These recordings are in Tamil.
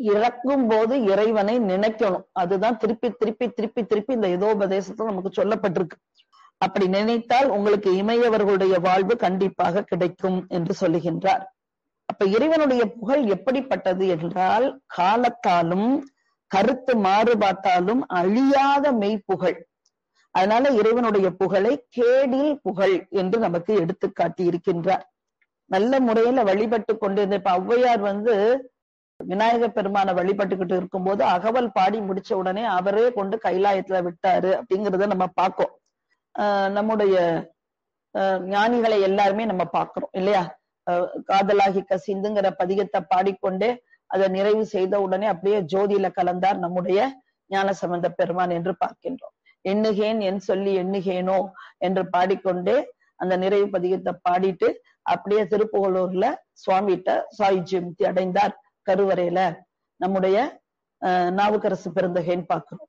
இறக்கும் போது இறைவனை நினைக்கணும் அதுதான் திருப்பி திருப்பி திருப்பி திருப்பி இந்த ஏதோபதேசத்துல நமக்கு சொல்லப்பட்டிருக்கு அப்படி நினைத்தால் உங்களுக்கு இமையவர்களுடைய வாழ்வு கண்டிப்பாக கிடைக்கும் என்று சொல்லுகின்றார் அப்ப இறைவனுடைய புகழ் எப்படிப்பட்டது என்றால் காலத்தாலும் கருத்து மாறுபாட்டாலும் அழியாத மெய்ப்புகழ் அதனால இறைவனுடைய புகழை கேடில் புகழ் என்று நமக்கு எடுத்து காட்டி இருக்கின்றார் நல்ல முறையில வழிபட்டு கொண்டிருந்த இப்ப ஔவையார் வந்து விநாயக பெருமான வழிபட்டுக்கிட்டு இருக்கும்போது அகவல் பாடி முடிச்ச உடனே அவரே கொண்டு கைலாயத்துல விட்டாரு அப்படிங்கறத நம்ம பார்க்கோம் ஆஹ் நம்முடைய ஞானிகளை எல்லாருமே நம்ம பார்க்கிறோம் இல்லையா காதலாகி கசிந்துங்கிற பதிகத்தை பாடிக்கொண்டே அதை நிறைவு செய்த உடனே அப்படியே ஜோதியில கலந்தார் நம்முடைய ஞான சம்பந்த பெருமான் என்று பார்க்கின்றோம் எண்ணுகேன் என் சொல்லி எண்ணுகேனோ என்று பாடிக்கொண்டே அந்த நிறைவு பதிகத்தை பாடிட்டு அப்படியே திருப்புகலூர்ல சுவாமிகிட்ட சாய் ஜெயந்தி அடைந்தார் கருவறையில நம்முடைய நாவுக்கரசு பெருந்தகைன்னு பார்க்கிறோம்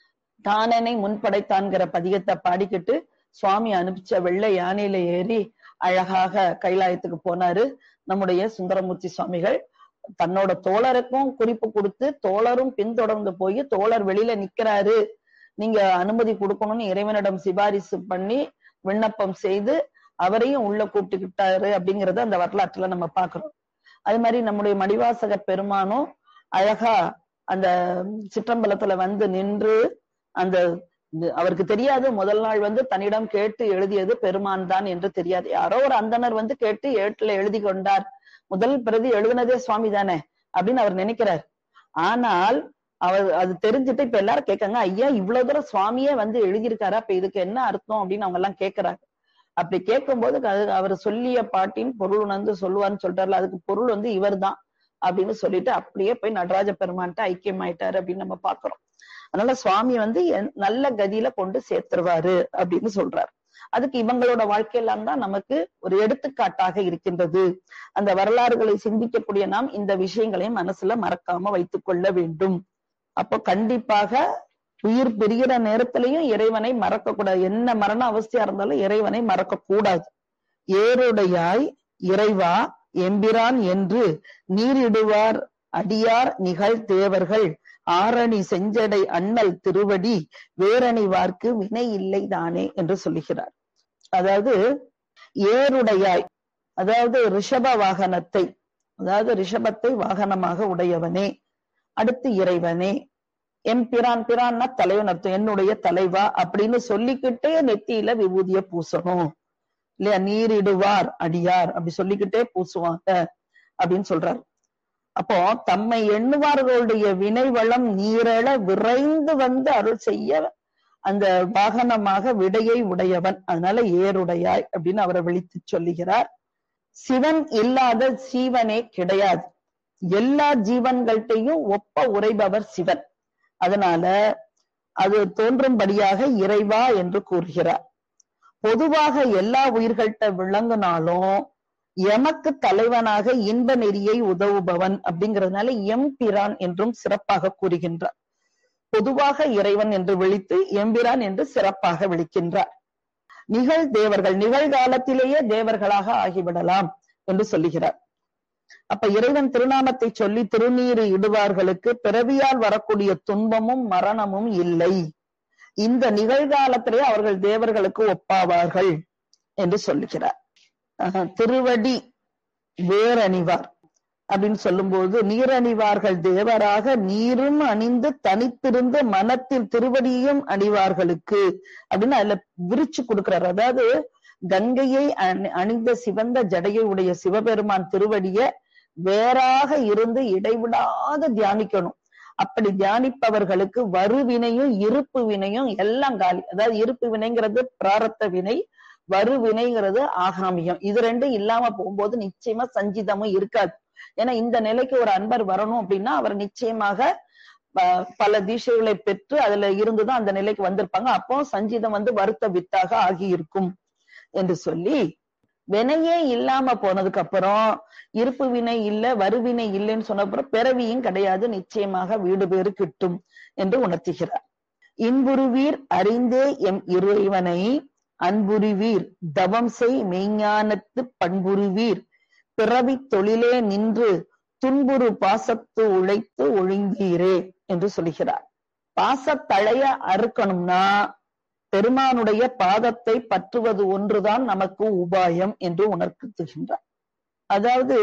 தானனை முன்படைத்தான்கிற பதிகத்தை பாடிக்கிட்டு சுவாமி அனுப்பிச்ச வெள்ளை யானையில ஏறி அழகாக கைலாயத்துக்கு போனாரு நம்முடைய சுந்தரமூர்த்தி சுவாமிகள் தன்னோட தோழருக்கும் குறிப்பு கொடுத்து தோழரும் பின்தொடர்ந்து போய் தோழர் வெளியில நிக்கிறாரு நீங்க அனுமதி கொடுக்கணும்னு இறைவனிடம் சிபாரிசு பண்ணி விண்ணப்பம் செய்து அவரையும் உள்ள கூப்பிட்டுக்கிட்டாரு அப்படிங்கறத அந்த வரலாற்றுல நம்ம பாக்குறோம் அது மாதிரி நம்முடைய மடிவாசக பெருமானும் அழகா அந்த சிற்றம்பலத்துல வந்து நின்று அந்த அவருக்கு தெரியாது முதல் நாள் வந்து தன்னிடம் கேட்டு எழுதியது பெருமான் தான் என்று தெரியாது யாரோ ஒரு அந்தனர் வந்து கேட்டு ஏட்டுல எழுதி கொண்டார் முதல் பிரதி எழுதினதே சுவாமி தானே அப்படின்னு அவர் நினைக்கிறார் ஆனால் அவர் அது தெரிஞ்சுட்டு இப்ப எல்லாரும் கேட்காங்க ஐயா இவ்வளவு தூரம் சுவாமியே வந்து எழுதியிருக்காரா இப்ப இதுக்கு என்ன அர்த்தம் அப்படின்னு அவங்க எல்லாம் கேட்கிறாங்க அப்படி கேட்கும் போது அவர் சொல்லிய பாட்டின் பொருள் உணர்ந்து சொல்லுவார்னு சொல்றாருல அதுக்கு பொருள் வந்து இவர் தான் அப்படின்னு சொல்லிட்டு அப்படியே போய் நடராஜ பெருமான்ட்டு ஐக்கியம் ஆயிட்டாரு அப்படின்னு நம்ம பாக்குறோம் அதனால சுவாமி வந்து நல்ல கதியில கொண்டு சேர்த்துருவாரு அப்படின்னு சொல்றாரு அதுக்கு இவங்களோட வாழ்க்கையெல்லாம் தான் நமக்கு ஒரு எடுத்துக்காட்டாக இருக்கின்றது அந்த வரலாறுகளை சிந்திக்கக்கூடிய நாம் இந்த விஷயங்களையும் மனசுல மறக்காம வைத்துக் கொள்ள வேண்டும் அப்போ கண்டிப்பாக உயிர் பிரிகிற நேரத்திலையும் இறைவனை மறக்க கூடாது என்ன மரண அவஸ்தையா இருந்தாலும் இறைவனை மறக்க கூடாது ஏருடையாய் இறைவா எம்பிரான் என்று நீரிடுவார் அடியார் நிகழ் தேவர்கள் ஆரணி செஞ்சடை அண்ணல் திருவடி வேரணி வார்க்கு வினை இல்லை தானே என்று சொல்லுகிறார் அதாவது ஏருடையாய் அதாவது ரிஷப வாகனத்தை அதாவது ரிஷபத்தை வாகனமாக உடையவனே அடுத்து இறைவனே எம் பிரான் பிரான்னா தலைவன் அர்த்தம் என்னுடைய தலைவா அப்படின்னு சொல்லிக்கிட்டே நெத்தியில விபூதிய பூசணும் இல்லையா நீரிடுவார் அடியார் அப்படி சொல்லிக்கிட்டே பூசுவாங்க அப்படின்னு சொல்றாரு அப்போ தம்மை எண்ணுவார்களுடைய வினை வளம் நீரள விரைந்து வந்து அருள் செய்ய அந்த வாகனமாக விடையை உடையவன் அதனால ஏருடையாய் அப்படின்னு அவரை விழித்து சொல்லுகிறார் சிவன் இல்லாத சீவனே கிடையாது எல்லா ஜீவன்கள்ட்டையும் ஒப்ப உரைபவர் சிவன் அதனால அது தோன்றும்படியாக இறைவா என்று கூறுகிறார் பொதுவாக எல்லா உயிர்கள்ட்ட விளங்குனாலும் எமக்கு தலைவனாக இன்ப நெறியை உதவுபவன் அப்படிங்கிறதுனால எம் பிரான் என்றும் சிறப்பாக கூறுகின்றார் பொதுவாக இறைவன் என்று விழித்து எம்பிரான் என்று சிறப்பாக விழிக்கின்றார் நிகழ் தேவர்கள் நிகழ்காலத்திலேயே தேவர்களாக ஆகிவிடலாம் என்று சொல்லுகிறார் அப்ப இறைவன் திருநாமத்தை சொல்லி திருநீறு இடுவார்களுக்கு பிறவியால் வரக்கூடிய துன்பமும் மரணமும் இல்லை இந்த நிகழ்காலத்திலே அவர்கள் தேவர்களுக்கு ஒப்பாவார்கள் என்று சொல்லுகிறார் திருவடி வேரணிவார் அப்படின்னு சொல்லும்போது நீரணிவார்கள் தேவராக நீரும் அணிந்து தனித்திருந்த மனத்தில் திருவடியும் அணிவார்களுக்கு அப்படின்னு அதுல விரிச்சு கொடுக்கிறார் அதாவது கங்கையை அணிந்த சிவந்த ஜடையை உடைய சிவபெருமான் திருவடிய வேறாக இருந்து இடைவிடாது தியானிக்கணும் அப்படி தியானிப்பவர்களுக்கு வருவினையும் இருப்பு வினையும் எல்லாம் காலி அதாவது இருப்பு வினைங்கிறது பிராரத்த வினை வருவினைங்கிறது ஆகாமியம் இது ரெண்டும் இல்லாம போகும்போது நிச்சயமா சஞ்சிதமும் இருக்காது ஏன்னா இந்த நிலைக்கு ஒரு அன்பர் வரணும் அப்படின்னா அவர் நிச்சயமாக பல தீட்சைகளை பெற்று அதுல இருந்துதான் அந்த நிலைக்கு வந்திருப்பாங்க அப்போ சஞ்சிதம் வந்து வருத்த வித்தாக ஆகி இருக்கும் என்று சொல்லி வினையே இல்லாம போனதுக்கு அப்புறம் இருப்பு வினை இல்ல வருவினை இல்லைன்னு சொன்ன அப்புறம் பிறவியும் கிடையாது நிச்சயமாக வீடு பேரு கிட்டும் என்று உணர்த்துகிறார் இன்புருவீர் அறிந்தே எம் இறைவனை அன்புருவீர் தவம் செய் மெய்ஞானத்து பண்புருவீர் பிறவி தொழிலே நின்று துன்புறு பாசத்து உழைத்து ஒழுங்கீரே என்று சொல்கிறார் பாசத்தழைய அறுக்கணும்னா பெருமானுடைய பாதத்தை பற்றுவது ஒன்றுதான் நமக்கு உபாயம் என்று உணர்த்துகின்றார் அதாவது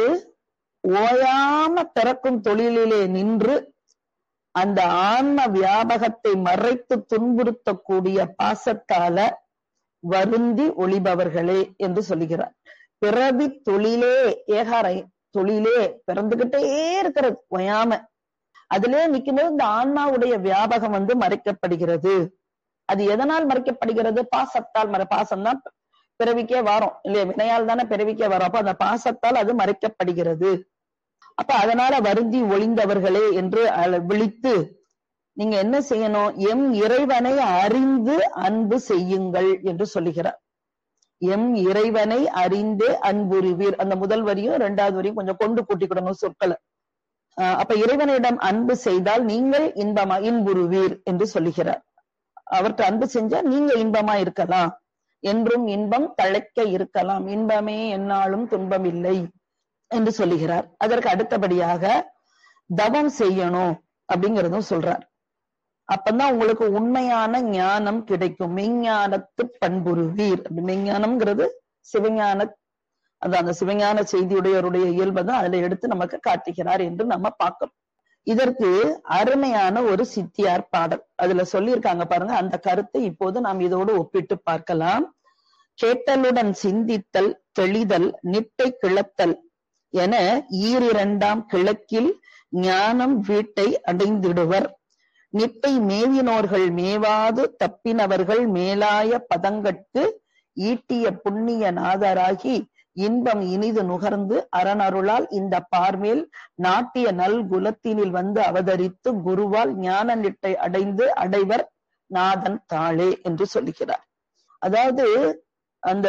ஓயாம பிறக்கும் தொழிலிலே நின்று அந்த ஆன்ம வியாபகத்தை மறைத்து துன்புறுத்தக்கூடிய பாசத்தால வருந்தி ஒளிபவர்களே என்று சொல்லுகிறார் பிறவி தொழிலே ஏகாரை தொழிலே பிறந்துகிட்டே இருக்கிறது ஓயாம அதிலே நிக்கும்போது இந்த ஆன்மாவுடைய வியாபகம் வந்து மறைக்கப்படுகிறது அது எதனால் மறைக்கப்படுகிறது பாசத்தால் மறை பாசம் தான் பிறவிக்கே வரும் இல்லையா வினையால் தானே பிறவிக்கே வரும் அப்ப அந்த பாசத்தால் அது மறைக்கப்படுகிறது அப்ப அதனால வருந்தி ஒளிந்தவர்களே என்று விழித்து நீங்க என்ன செய்யணும் எம் இறைவனை அறிந்து அன்பு செய்யுங்கள் என்று சொல்லுகிறார் எம் இறைவனை அறிந்தே அன்புருவீர் அந்த முதல் வரியும் இரண்டாவது வரியும் கொஞ்சம் கொண்டு கூட்டிக்கிடணும் சொற்களை அப்ப இறைவனிடம் அன்பு செய்தால் நீங்கள் இன்பமா இன்புருவீர் என்று சொல்லுகிறார் அவர்கிட்ட அன்பு செஞ்சா நீங்க இன்பமா இருக்கலாம் என்றும் இன்பம் தழைக்க இருக்கலாம் இன்பமே என்னாலும் துன்பம் இல்லை என்று சொல்லுகிறார் அதற்கு அடுத்தபடியாக தவம் செய்யணும் அப்படிங்கறதும் சொல்றார் அப்பதான் உங்களுக்கு உண்மையான ஞானம் கிடைக்கும் மெய்ஞானத்து பண்புருவீர் மெய்ஞானம்ங்கிறது சிவஞான அது அந்த சிவஞான செய்தியுடையவருடைய இயல்பை தான் அதுல எடுத்து நமக்கு காட்டுகிறார் என்று நம்ம பார்க்கிறோம் இதற்கு அருமையான ஒரு சித்தியார் பாடல் அதுல சொல்லியிருக்காங்க பாருங்க அந்த கருத்தை இப்போது நாம் இதோடு ஒப்பிட்டு பார்க்கலாம் கேட்டலுடன் சிந்தித்தல் தெளிதல் நிட்டை கிளத்தல் என ஈரிரண்டாம் கிழக்கில் ஞானம் வீட்டை அடைந்திடுவர் நிட்டை மேவினோர்கள் மேவாது தப்பினவர்கள் மேலாய பதங்கட்கு ஈட்டிய புண்ணிய நாதராகி இன்பம் இனிது நுகர்ந்து அரணருளால் இந்த பார்மேல் நாட்டிய நல் குலத்தினில் வந்து அவதரித்து குருவால் ஞான நிட்டை அடைந்து அடைவர் நாதன் தாளே என்று சொல்லுகிறார் அதாவது அந்த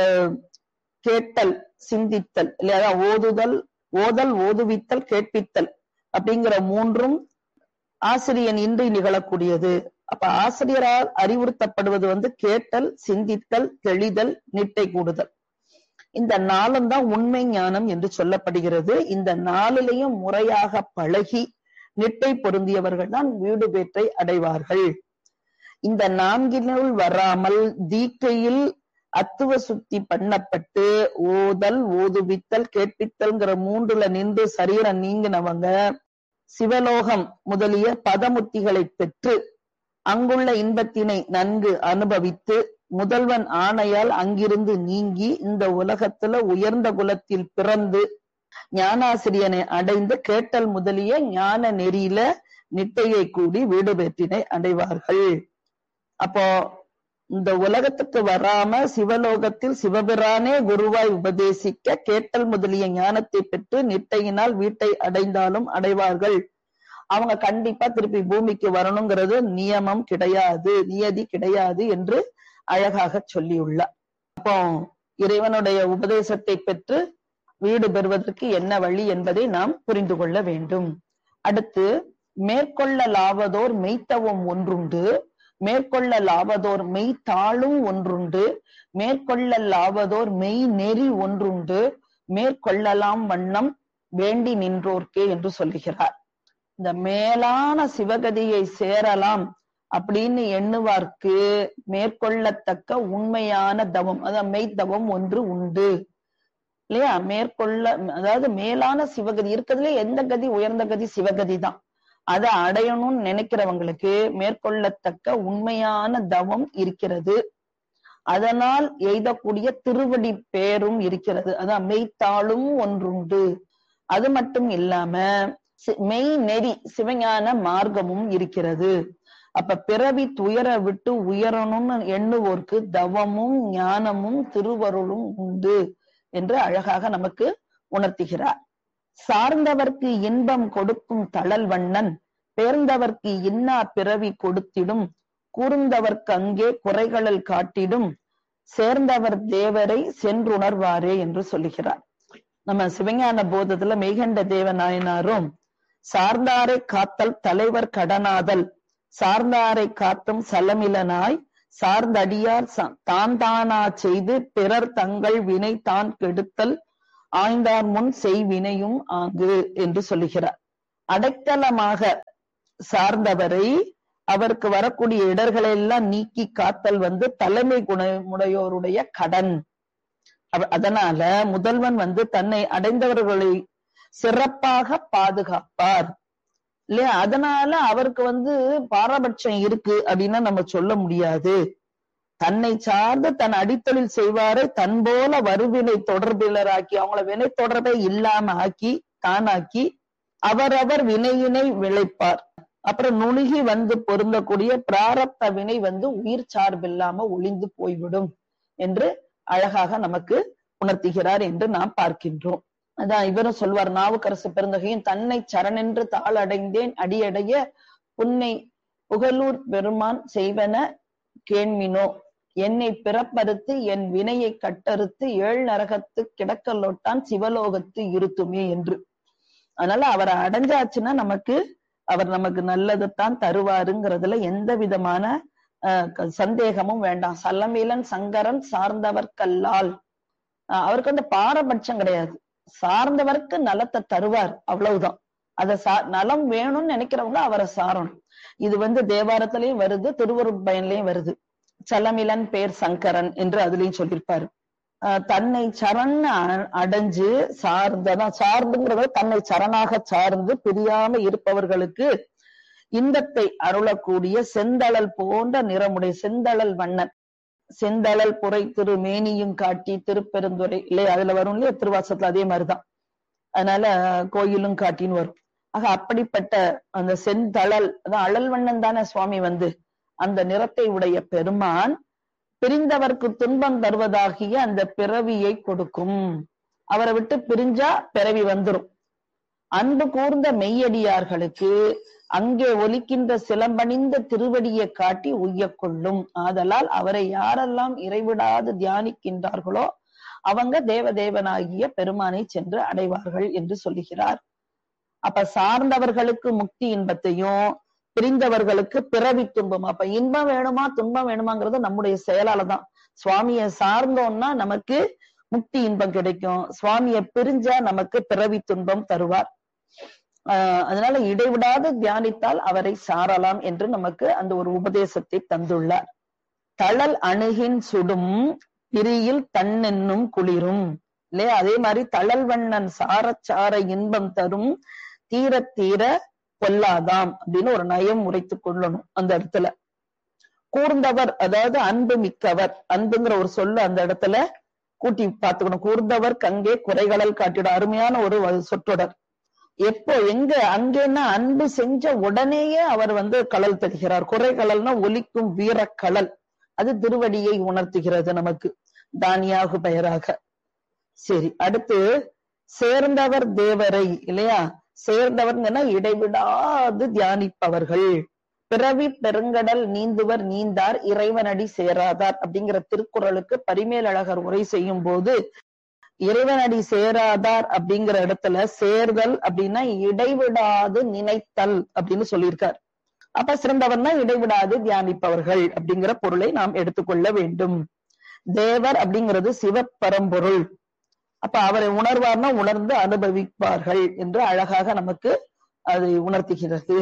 கேட்டல் சிந்தித்தல் இல்லையா ஓதுதல் ஓதல் ஓதுவித்தல் கேட்பித்தல் அப்படிங்கிற மூன்றும் ஆசிரியன் இன்றி நிகழக்கூடியது அப்ப ஆசிரியரால் அறிவுறுத்தப்படுவது வந்து கேட்டல் சிந்தித்தல் தெளிதல் நிட்டை கூடுதல் இந்த நாளும் தான் உண்மை ஞானம் என்று சொல்லப்படுகிறது இந்த நாளிலையும் முறையாக பழகி நிட்டை பொருந்தியவர்கள் தான் வீடு பேற்றை அடைவார்கள் இந்த நான்கினுள் வராமல் தீக்கையில் அத்துவ சுத்தி பண்ணப்பட்டு ஓதல் ஓதுவித்தல் கேட்பித்தல்ங்கிற மூன்றுல நின்று சரீரம் நீங்கினவங்க சிவலோகம் முதலிய பதமுத்திகளை பெற்று அங்குள்ள இன்பத்தினை நன்கு அனுபவித்து முதல்வன் ஆணையால் அங்கிருந்து நீங்கி இந்த உலகத்துல உயர்ந்த குலத்தில் பிறந்து ஞானாசிரியனை அடைந்து கேட்டல் முதலிய ஞான நெறியில நிட்டையை கூடி வீடு பெற்றினை அடைவார்கள் அப்போ இந்த உலகத்துக்கு வராம சிவலோகத்தில் சிவபிரானே குருவாய் உபதேசிக்க கேட்டல் முதலிய ஞானத்தை பெற்று நிட்டையினால் வீட்டை அடைந்தாலும் அடைவார்கள் அவங்க கண்டிப்பா திருப்பி பூமிக்கு வரணுங்கிறது நியமம் கிடையாது நியதி கிடையாது என்று அழகாக சொல்லியுள்ளார் அப்போ இறைவனுடைய உபதேசத்தை பெற்று வீடு பெறுவதற்கு என்ன வழி என்பதை நாம் புரிந்து கொள்ள வேண்டும் அடுத்து மேற்கொள்ள லாவதோர் மெய்த்தவம் ஒன்றுண்டு மேற்கொள்ள லாவதோர் மெய் தாளும் ஒன்றுண்டு மேற்கொள்ள லாவதோர் மெய் நெறி ஒன்றுண்டு மேற்கொள்ளலாம் வண்ணம் வேண்டி நின்றோர்க்கே என்று சொல்லுகிறார் இந்த மேலான சிவகதியை சேரலாம் அப்படின்னு எண்ணுவார்க்கு மேற்கொள்ளத்தக்க உண்மையான தவம் அதாவது மெய்த்தவம் ஒன்று உண்டு இல்லையா மேற்கொள்ள அதாவது மேலான சிவகதி இருக்கிறதுல எந்த கதி உயர்ந்த கதி சிவகதி தான் அதை அடையணும்னு நினைக்கிறவங்களுக்கு மேற்கொள்ளத்தக்க உண்மையான தவம் இருக்கிறது அதனால் எய்தக்கூடிய திருவடி பேரும் இருக்கிறது அதான் மெய்த்தாளும் ஒன்றுண்டு அது மட்டும் இல்லாம மெய் நெறி சிவஞான மார்க்கமும் இருக்கிறது அப்ப பிறவி துயர விட்டு உயரணும்னு எண்ணுவோர்க்கு தவமும் ஞானமும் திருவருளும் உண்டு என்று அழகாக நமக்கு உணர்த்துகிறார் சார்ந்தவர்க்கு இன்பம் கொடுக்கும் தளல் வண்ணன் பேர்ந்தவர்க்கு இன்னா பிறவி கொடுத்திடும் கூர்ந்தவர்க்கு அங்கே குறைகளில் காட்டிடும் சேர்ந்தவர் தேவரை சென்றுணர்வாரே என்று சொல்லுகிறார் நம்ம சிவஞான போதத்துல மெய்கண்ட தேவ நாயனாரும் சார்ந்தாரை காத்தல் தலைவர் கடனாதல் சார்ந்தாரை காத்தும் சலமிலனாய் சார்ந்தடியார் தான் தானா செய்து பிறர் தங்கள் வினை தான் கெடுத்தல் ஆய்ந்தார் முன் செய்வினையும் ஆங்கு என்று சொல்லுகிறார் அடைக்கலமாக சார்ந்தவரை அவருக்கு வரக்கூடிய இடர்களை எல்லாம் நீக்கி காத்தல் வந்து தலைமை குணமுடையோருடைய கடன் அதனால முதல்வன் வந்து தன்னை அடைந்தவர்களை சிறப்பாக பாதுகாப்பார் இல்லையா அதனால அவருக்கு வந்து பாரபட்சம் இருக்கு அப்படின்னா நம்ம சொல்ல முடியாது தன்னை சார்ந்து தன் அடித்தொழில் செய்வாரை தன் போல வருவினை தொடர்பிலராக்கி அவங்கள வினை தொடர்பை இல்லாம ஆக்கி தானாக்கி அவரவர் வினையினை விளைப்பார் அப்புறம் நுணுகி வந்து பொருந்தக்கூடிய பிராரப்த வினை வந்து உயிர் சார்பில்லாம ஒளிந்து போய்விடும் என்று அழகாக நமக்கு உணர்த்துகிறார் என்று நாம் பார்க்கின்றோம் அதான் இவரும் சொல்வார் நாவுக்கரசு பெருந்தகையும் தன்னை சரணென்று தாள் அடைந்தேன் அடியடைய புன்னை புகழூர் பெருமான் செய்வன கேண்மினோ என்னை பிறப்பறுத்து என் வினையை கட்டறுத்து ஏழ் நரகத்து கிடக்கலோட்டான் சிவலோகத்து இருத்துமே என்று அதனால அவரை அடைஞ்சாச்சுன்னா நமக்கு அவர் நமக்கு நல்லதுதான் தருவாருங்கிறதுல எந்த விதமான சந்தேகமும் வேண்டாம் சல்லமீலன் சங்கரன் சார்ந்தவர் கல்லால் அவருக்கு வந்து பாரபட்சம் கிடையாது சார்ந்தவருக்கு நலத்தை தருவார் அவ்வளவுதான் அத சா நலம் வேணும்னு நினைக்கிறவங்க அவரை சாரணும் இது வந்து தேவாரத்திலையும் வருது திருவருட்பயன்லயும் வருது சலமிலன் பேர் சங்கரன் என்று அதுலயும் சொல்லியிருப்பாரு தன்னை சரண் அடைஞ்சு சார்ந்ததான் சார்ந்துங்கிறத தன்னை சரணாக சார்ந்து பிரியாம இருப்பவர்களுக்கு இன்பத்தை அருளக்கூடிய செந்தளல் போன்ற நிறமுடைய செந்தளல் வண்ணன் செந்தளல் புரை திரு மேனியும் காட்டி திருப்பெருந்துறை இல்லையா அதுல வரும் இல்லையா திருவாசத்துல அதே மாதிரிதான் அதனால கோயிலும் காட்டின்னு வரும் ஆக அப்படிப்பட்ட அந்த செந்தளல் அதான் அழல் வண்ணன் தானே சுவாமி வந்து அந்த நிறத்தை உடைய பெருமான் பிரிந்தவர்க்கு துன்பம் தருவதாகிய அந்த பிறவியை கொடுக்கும் அவரை விட்டு பிரிஞ்சா பிறவி வந்துரும் அன்பு கூர்ந்த மெய்யடியார்களுக்கு அங்கே ஒலிக்கின்ற சிலம்பணிந்த திருவடியை காட்டி உய்ய கொள்ளும் ஆதலால் அவரை யாரெல்லாம் இறைவிடாது தியானிக்கின்றார்களோ அவங்க தேவதேவனாகிய பெருமானை சென்று அடைவார்கள் என்று சொல்லுகிறார் அப்ப சார்ந்தவர்களுக்கு முக்தி இன்பத்தையும் பிரிந்தவர்களுக்கு பிறவி துன்பம் அப்ப இன்பம் வேணுமா துன்பம் வேணுமாங்கிறது நம்முடைய செயலால தான் சுவாமியை சார்ந்தோம்னா நமக்கு முக்தி இன்பம் கிடைக்கும் சுவாமியை பிரிஞ்சா நமக்கு பிறவி துன்பம் தருவார் ஆஹ் அதனால இடைவிடாது தியானித்தால் அவரை சாரலாம் என்று நமக்கு அந்த ஒரு உபதேசத்தை தந்துள்ளார் தளல் அணுகின் சுடும் பிரியில் தன்னென்னும் குளிரும் இல்லையா அதே மாதிரி தளல் வண்ணன் சாரச்சார இன்பம் தரும் தீர தீர கொல்லாதாம் அப்படின்னு ஒரு நயம் உரைத்துக் கொள்ளணும் அந்த இடத்துல கூர்ந்தவர் அதாவது அன்பு மிக்கவர் அன்புங்கிற ஒரு சொல்லு அந்த இடத்துல கூட்டி பார்த்துக்கணும் கூர்ந்தவர் கங்கே குறைகளல் காட்டிட அருமையான ஒரு சொற்றொடர் எப்போ எங்க அங்கேன்னா அன்பு செஞ்ச உடனேயே அவர் வந்து கடல் தருகிறார் குறைகளல்னா ஒலிக்கும் வீரக்கடல் அது திருவடியை உணர்த்துகிறது நமக்கு தானியாகு பெயராக சரி அடுத்து சேர்ந்தவர் தேவரை இல்லையா சேர்ந்தவர்ங்கன்னா இடைவிடாது தியானிப்பவர்கள் பிறவி பெருங்கடல் நீந்துவர் நீந்தார் இறைவனடி சேராதார் அப்படிங்கிற திருக்குறளுக்கு பரிமேலழகர் உரை செய்யும் போது இறைவனடி சேராதார் அப்படிங்கிற இடத்துல சேர்தல் அப்படின்னா இடைவிடாது நினைத்தல் அப்படின்னு சொல்லியிருக்கார் அப்ப சிறந்தவர்னா இடைவிடாது தியானிப்பவர்கள் அப்படிங்கிற பொருளை நாம் எடுத்துக்கொள்ள வேண்டும் தேவர் அப்படிங்கிறது சிவப்பரம்பொருள் அப்ப அவரை உணர்வார்னா உணர்ந்து அனுபவிப்பார்கள் என்று அழகாக நமக்கு அதை உணர்த்துகிறது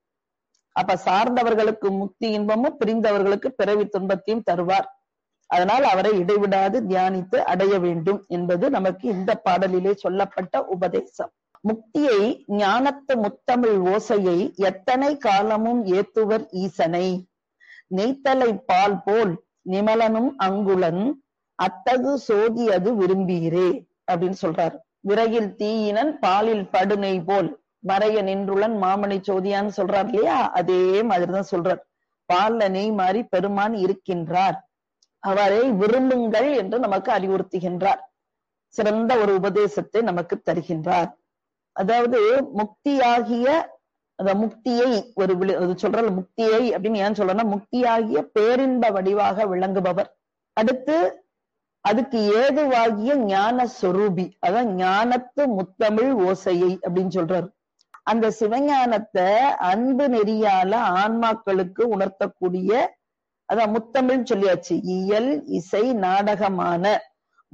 அப்ப சார்ந்தவர்களுக்கு முக்தி இன்பமும் பிரிந்தவர்களுக்கு பிறவி துன்பத்தையும் தருவார் அதனால் அவரை இடைவிடாது தியானித்து அடைய வேண்டும் என்பது நமக்கு இந்த பாடலிலே சொல்லப்பட்ட உபதேசம் முக்தியை ஞானத்து முத்தமிழ் ஓசையை எத்தனை காலமும் ஏத்துவர் ஈசனை நெய்த்தலை பால் போல் நிமலனும் அங்குலன் அத்தகு சோதி அது விரும்பீரே அப்படின்னு சொல்றாரு விறகில் தீயினன் பாலில் படுநெய் போல் மறைய நின்றுளன் மாமணி சோதியான்னு சொல்றார் இல்லையா அதே மாதிரிதான் சொல்றார் பால்ல நெய் மாறி பெருமான் இருக்கின்றார் அவரை விரும்புங்கள் என்று நமக்கு அறிவுறுத்துகின்றார் சிறந்த ஒரு உபதேசத்தை நமக்கு தருகின்றார் அதாவது முக்தியாகிய அந்த முக்தியை ஒரு விழு- அது சொல்ற முக்தியை அப்படின்னு ஏன் சொல்றேன்னா முக்தியாகிய பேரின்ப வடிவாக விளங்குபவர் அடுத்து அதுக்கு ஏதுவாகிய ஞான சொரூபி அதான் ஞானத்து முத்தமிழ் ஓசையை அப்படின்னு சொல்றாரு அந்த சிவஞானத்தை அன்பு நெறியால ஆன்மாக்களுக்கு உணர்த்தக்கூடிய அதான் முத்தமிழ் சொல்லியாச்சு இயல் இசை நாடகமான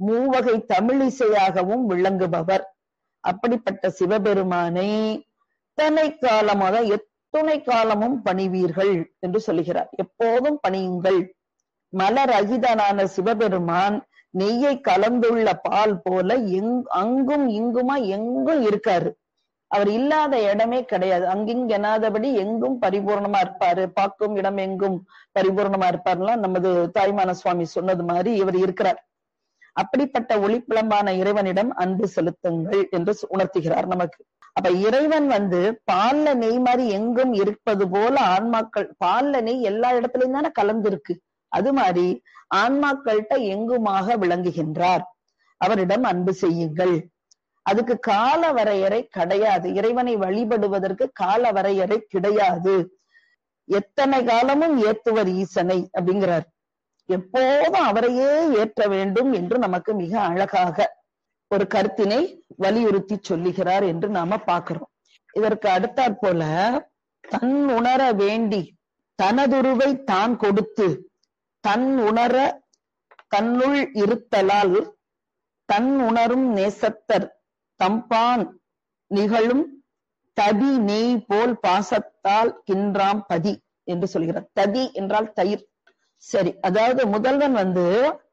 மூவகை தமிழிசையாகவும் விளங்குபவர் அப்படிப்பட்ட சிவபெருமானை எத்தனை காலமாக எத்துணை காலமும் பணிவீர்கள் என்று சொல்லுகிறார் எப்போதும் பணியுங்கள் மலர் அகிதனான சிவபெருமான் நெய்யை கலந்துள்ள பால் போல எங் அங்கும் இங்குமா எங்கும் இருக்காரு அவர் இல்லாத இடமே கிடையாது அங்கிங்க எனாதபடி எங்கும் பரிபூர்ணமா இருப்பாரு பார்க்கும் இடம் எங்கும் பரிபூர்ணமா இருப்பார்லாம் நமது தாய்மான சுவாமி சொன்னது மாதிரி இவர் இருக்கிறார் அப்படிப்பட்ட ஒளிப்பிளம்பான இறைவனிடம் அன்பு செலுத்துங்கள் என்று உணர்த்துகிறார் நமக்கு அப்ப இறைவன் வந்து பால்ல நெய் மாதிரி எங்கும் இருப்பது போல ஆன்மாக்கள் பால்ல நெய் எல்லா இடத்துலயும் தானே கலந்திருக்கு அது மாதிரி ஆன்மாக்கள்கிட்ட எங்குமாக விளங்குகின்றார் அவரிடம் அன்பு செய்யுங்கள் அதுக்கு கால வரையறை கிடையாது இறைவனை வழிபடுவதற்கு கால வரையறை கிடையாது எத்தனை காலமும் ஏத்துவர் ஈசனை அப்படிங்கிறார் எப்போதும் அவரையே ஏற்ற வேண்டும் என்று நமக்கு மிக அழகாக ஒரு கருத்தினை வலியுறுத்தி சொல்லுகிறார் என்று நாம பார்க்கிறோம் இதற்கு அடுத்தாற் போல தன் உணர வேண்டி தனதுருவை தான் கொடுத்து தன் உணர தன்னுள் இருத்தலால் தன் உணரும் நேசத்தர் தம்பான் நிகழும் ததி நெய் போல் பாசத்தால் கின்றாம் பதி என்று சொல்கிறார் ததி என்றால் தயிர் சரி அதாவது முதல்வன் வந்து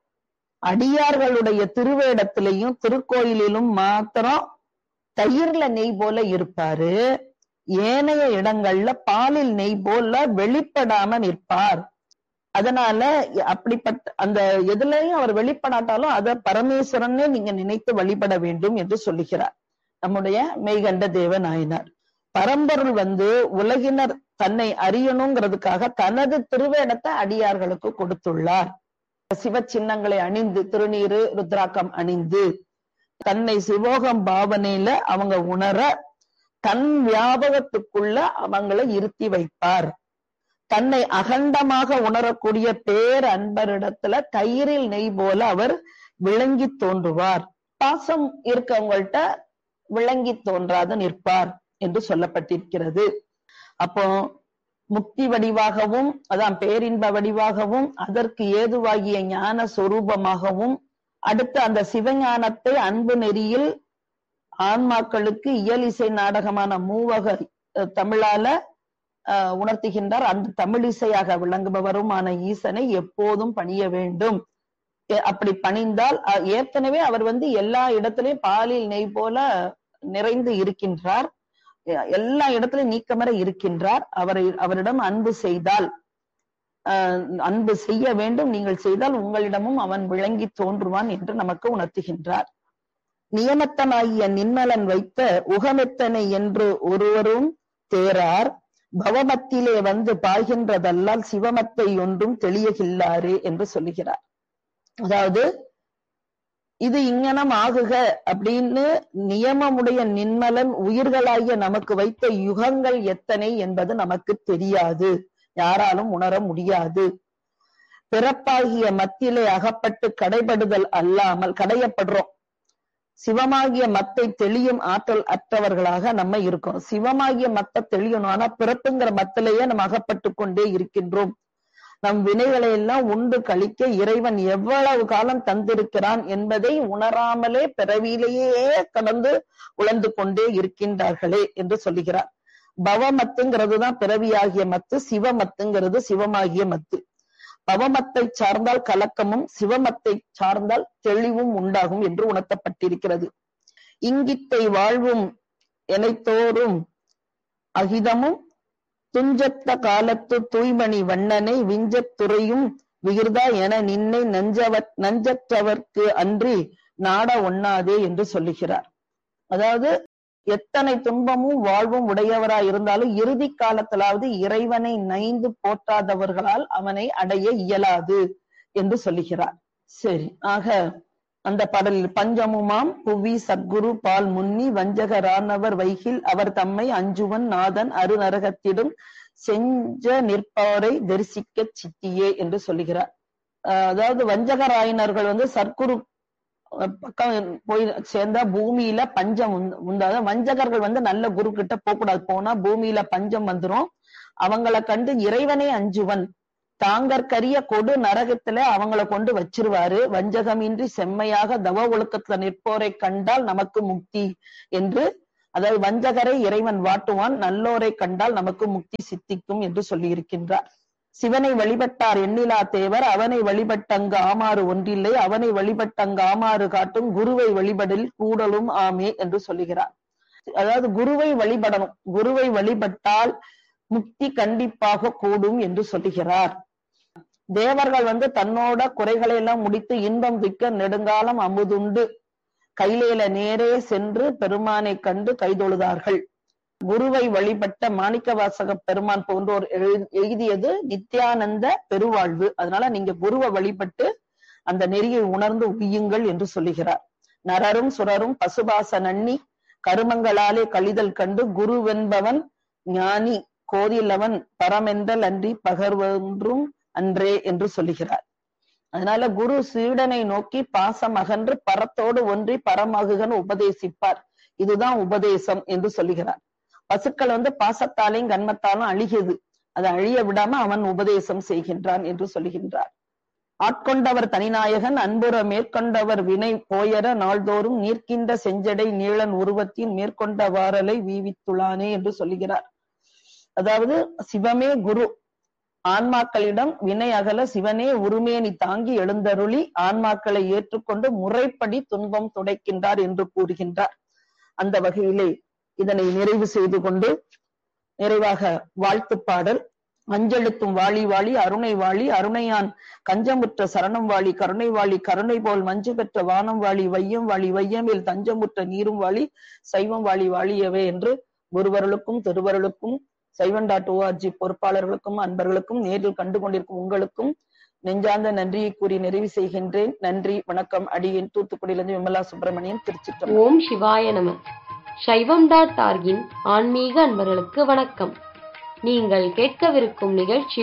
அடியார்களுடைய திருவேடத்திலையும் திருக்கோயிலிலும் மாத்திரம் தயிர்ல நெய் போல இருப்பாரு ஏனைய இடங்கள்ல பாலில் நெய் போல வெளிப்படாம நிற்பார் அதனால அப்படிப்பட்ட அந்த எதுலயும் அவர் வெளிப்படாட்டாலும் அத பரமேஸ்வரனே நீங்க நினைத்து வழிபட வேண்டும் என்று சொல்லுகிறார் நம்முடைய மெய்கண்ட தேவ நாயனார் பரம்பொருள் வந்து உலகினர் தன்னை அறியணுங்கிறதுக்காக தனது திருவேடத்தை அடியார்களுக்கு கொடுத்துள்ளார் சிவ சின்னங்களை அணிந்து திருநீரு ருத்ராக்கம் அணிந்து தன்னை சிவோகம் பாவனையில அவங்க உணர தன் வியாபகத்துக்குள்ள அவங்களை இருத்தி வைப்பார் தன்னை அகண்டமாக உணரக்கூடிய பேர் அன்பரிடத்துல தயிரில் நெய் போல அவர் விளங்கி தோன்றுவார் பாசம் இருக்கவங்கள்ட்ட விளங்கி தோன்றாது நிற்பார் என்று சொல்லப்பட்டிருக்கிறது அப்போ முக்தி வடிவாகவும் அதான் பேரின்ப வடிவாகவும் அதற்கு ஏதுவாகிய ஞான சொரூபமாகவும் அடுத்து அந்த சிவஞானத்தை அன்பு நெறியில் ஆன்மாக்களுக்கு இயலிசை நாடகமான மூவக தமிழால உணர்த்துகின்றார் அந்த தமிழிசையாக விளங்குபவருமான ஈசனை எப்போதும் பணிய வேண்டும் அப்படி பணிந்தால் ஏற்கனவே அவர் வந்து எல்லா இடத்திலையும் பாலில் நெய் போல நிறைந்து இருக்கின்றார் எல்லா இடத்திலும் நீக்கமர இருக்கின்றார் அவரை அவரிடம் அன்பு செய்தால் அன்பு செய்ய வேண்டும் நீங்கள் செய்தால் உங்களிடமும் அவன் விளங்கி தோன்றுவான் என்று நமக்கு உணர்த்துகின்றார் நியமத்தனாகிய நின்மலன் வைத்த உகமெத்தனை என்று ஒருவரும் தேரார் பவமத்திலே வந்து பாய்கின்றதல்லால் சிவமத்தை ஒன்றும் தெளியகில்லாரே என்று சொல்லுகிறார் அதாவது இது இங்கனம் ஆகுக அப்படின்னு நியமமுடைய நின்மலன் உயிர்களாகிய நமக்கு வைத்த யுகங்கள் எத்தனை என்பது நமக்கு தெரியாது யாராலும் உணர முடியாது பிறப்பாகிய மத்தியிலே அகப்பட்டு கடைபடுதல் அல்லாமல் கடையப்படுறோம் சிவமாகிய மத்தை தெளியும் ஆற்றல் அற்றவர்களாக நம்ம இருக்கோம் சிவமாகிய மத்த தெளியணும் ஆனா பிறப்புங்கிற மத்திலேயே நம்ம அகப்பட்டு கொண்டே இருக்கின்றோம் நம் வினைகளை எல்லாம் உண்டு கழிக்க இறைவன் எவ்வளவு காலம் தந்திருக்கிறான் என்பதை உணராமலே பிறவியிலேயே கடந்து உழந்து கொண்டே இருக்கின்றார்களே என்று சொல்லுகிறார் பவமத்துங்கிறது தான் பிறவியாகிய மத்து சிவமத்துங்கிறது சிவமாகிய மத்து பவமத்தை சார்ந்தால் கலக்கமும் சிவமத்தை சார்ந்தால் தெளிவும் உண்டாகும் என்று உணர்த்தப்பட்டிருக்கிறது இங்கித்தை வாழ்வும் எனைத்தோறும் அகிதமும் துஞ்சத்த காலத்து தூய்மணி வண்ணனை விஞ்சத் துறையும் விகிர்தா என நின்னை நஞ்சவர் நஞ்சற்றவர்க்கு அன்றி நாட ஒண்ணாதே என்று சொல்லுகிறார் அதாவது எத்தனை துன்பமும் வாழ்வும் உடையவராய் இருந்தாலும் இறுதி காலத்திலாவது இறைவனை நைந்து போற்றாதவர்களால் அவனை அடைய இயலாது என்று சொல்லுகிறார் சரி ஆக அந்த பாடலில் பஞ்சமுமாம் புவி சத்குரு பால் முன்னி வஞ்சகரானவர் வைகில் அவர் தம்மை அஞ்சுவன் நாதன் அருநரகத்திடும் செஞ்ச நிற்பாரை தரிசிக்க சித்தியே என்று சொல்லுகிறார் அதாவது வஞ்சகராயினர்கள் வந்து சர்க்குரு பக்கம் போய் சேர்ந்தா பூமியில பஞ்சம் உண்டாத வஞ்சகர்கள் வந்து நல்ல குரு கிட்ட போகக்கூடாது போனா பூமியில பஞ்சம் வந்துரும் அவங்கள கண்டு இறைவனே அஞ்சுவன் தாங்கற்கரிய கொடு நரகத்துல அவங்கள கொண்டு வச்சிருவாரு வஞ்சகமின்றி செம்மையாக தவ ஒழுக்கத்துல நிற்போரை கண்டால் நமக்கு முக்தி என்று அதாவது வஞ்சகரை இறைவன் வாட்டுவான் நல்லோரை கண்டால் நமக்கு முக்தி சித்திக்கும் என்று சொல்லி இருக்கின்றார் சிவனை வழிபட்டார் எண்ணிலா தேவர் அவனை வழிபட்டங்கு ஆமாறு ஒன்றில்லை அவனை வழிபட்டங்கு ஆமாறு காட்டும் குருவை வழிபடில் கூடலும் ஆமே என்று சொல்லுகிறார் அதாவது குருவை வழிபடணும் குருவை வழிபட்டால் முக்தி கண்டிப்பாக கூடும் என்று சொல்லுகிறார் தேவர்கள் வந்து தன்னோட குறைகளை எல்லாம் முடித்து இன்பம் திக்க நெடுங்காலம் அமுதுண்டு கையில நேரே சென்று பெருமானை கண்டு கைதொழுதார்கள் குருவை வழிபட்ட மாணிக்க வாசக பெருமான் போன்றோர் எழுதியது நித்யானந்த பெருவாழ்வு அதனால நீங்க குருவை வழிபட்டு அந்த நெறியை உணர்ந்து உய்யுங்கள் என்று சொல்லுகிறார் நரரும் சுரரும் பசுபாச நன்னி கருமங்களாலே கழிதல் கண்டு குருவென்பவன் ஞானி கோதிலவன் பரமென்றல் அன்றி பகர்வொன்றும் அன்றே என்று சொல்லுகிறார் அதனால குரு சீடனை நோக்கி பாசம் அகன்று பரத்தோடு ஒன்றி பரமகுகன் உபதேசிப்பார் இதுதான் உபதேசம் என்று சொல்லுகிறார் பசுக்கள் வந்து பாசத்தாலையும் கண்மத்தாலும் அழிகிறது அதை அழிய விடாம அவன் உபதேசம் செய்கின்றான் என்று சொல்லுகின்றார் ஆட்கொண்டவர் தனிநாயகன் அன்புற மேற்கொண்டவர் வினை போயர நாள்தோறும் நீர்க்கின்ற செஞ்சடை நீளன் உருவத்தின் மேற்கொண்ட வாரலை வீவித்துளானே என்று சொல்லுகிறார் அதாவது சிவமே குரு ஆன்மாக்களிடம் வினை அகல சிவனே உருமேனி தாங்கி எழுந்தருளி ஆன்மாக்களை ஏற்றுக்கொண்டு முறைப்படி துன்பம் துடைக்கின்றார் என்று கூறுகின்றார் அந்த வகையிலே இதனை நிறைவு செய்து கொண்டு நிறைவாக வாழ்த்து பாடல் அஞ்செழுத்தும் வாழி வாழி அருணை வாழி அருணையான் கஞ்சமுற்ற சரணம் வாழி கருணை வாழி கருணை போல் மஞ்சு பெற்ற வானம் வாழி வையம் வாழி வையமேல் தஞ்சமுற்ற நீரும் வாழி சைவம் வாழி வாழியவே என்று குருவர்களுக்கும் திருவருளுக்கும் சைவன் டாட் ஓஆர்ஜி பொறுப்பாளர்களுக்கும் அன்பர்களுக்கும் நேரில் கண்டு கொண்டிருக்கும் உங்களுக்கும் நெஞ்சார்ந்த நன்றியை கூறி நிறைவு செய்கின்றேன் நன்றி வணக்கம் அடியேன் தூத்துக்குடியிலிருந்து விமலா சுப்பிரமணியன் திருச்சிட்டம் ஓம் சிவாய நம சைவம் டாட் ஆர்கின் ஆன்மீக அன்பர்களுக்கு வணக்கம் நீங்கள் கேட்கவிருக்கும் நிகழ்ச்சி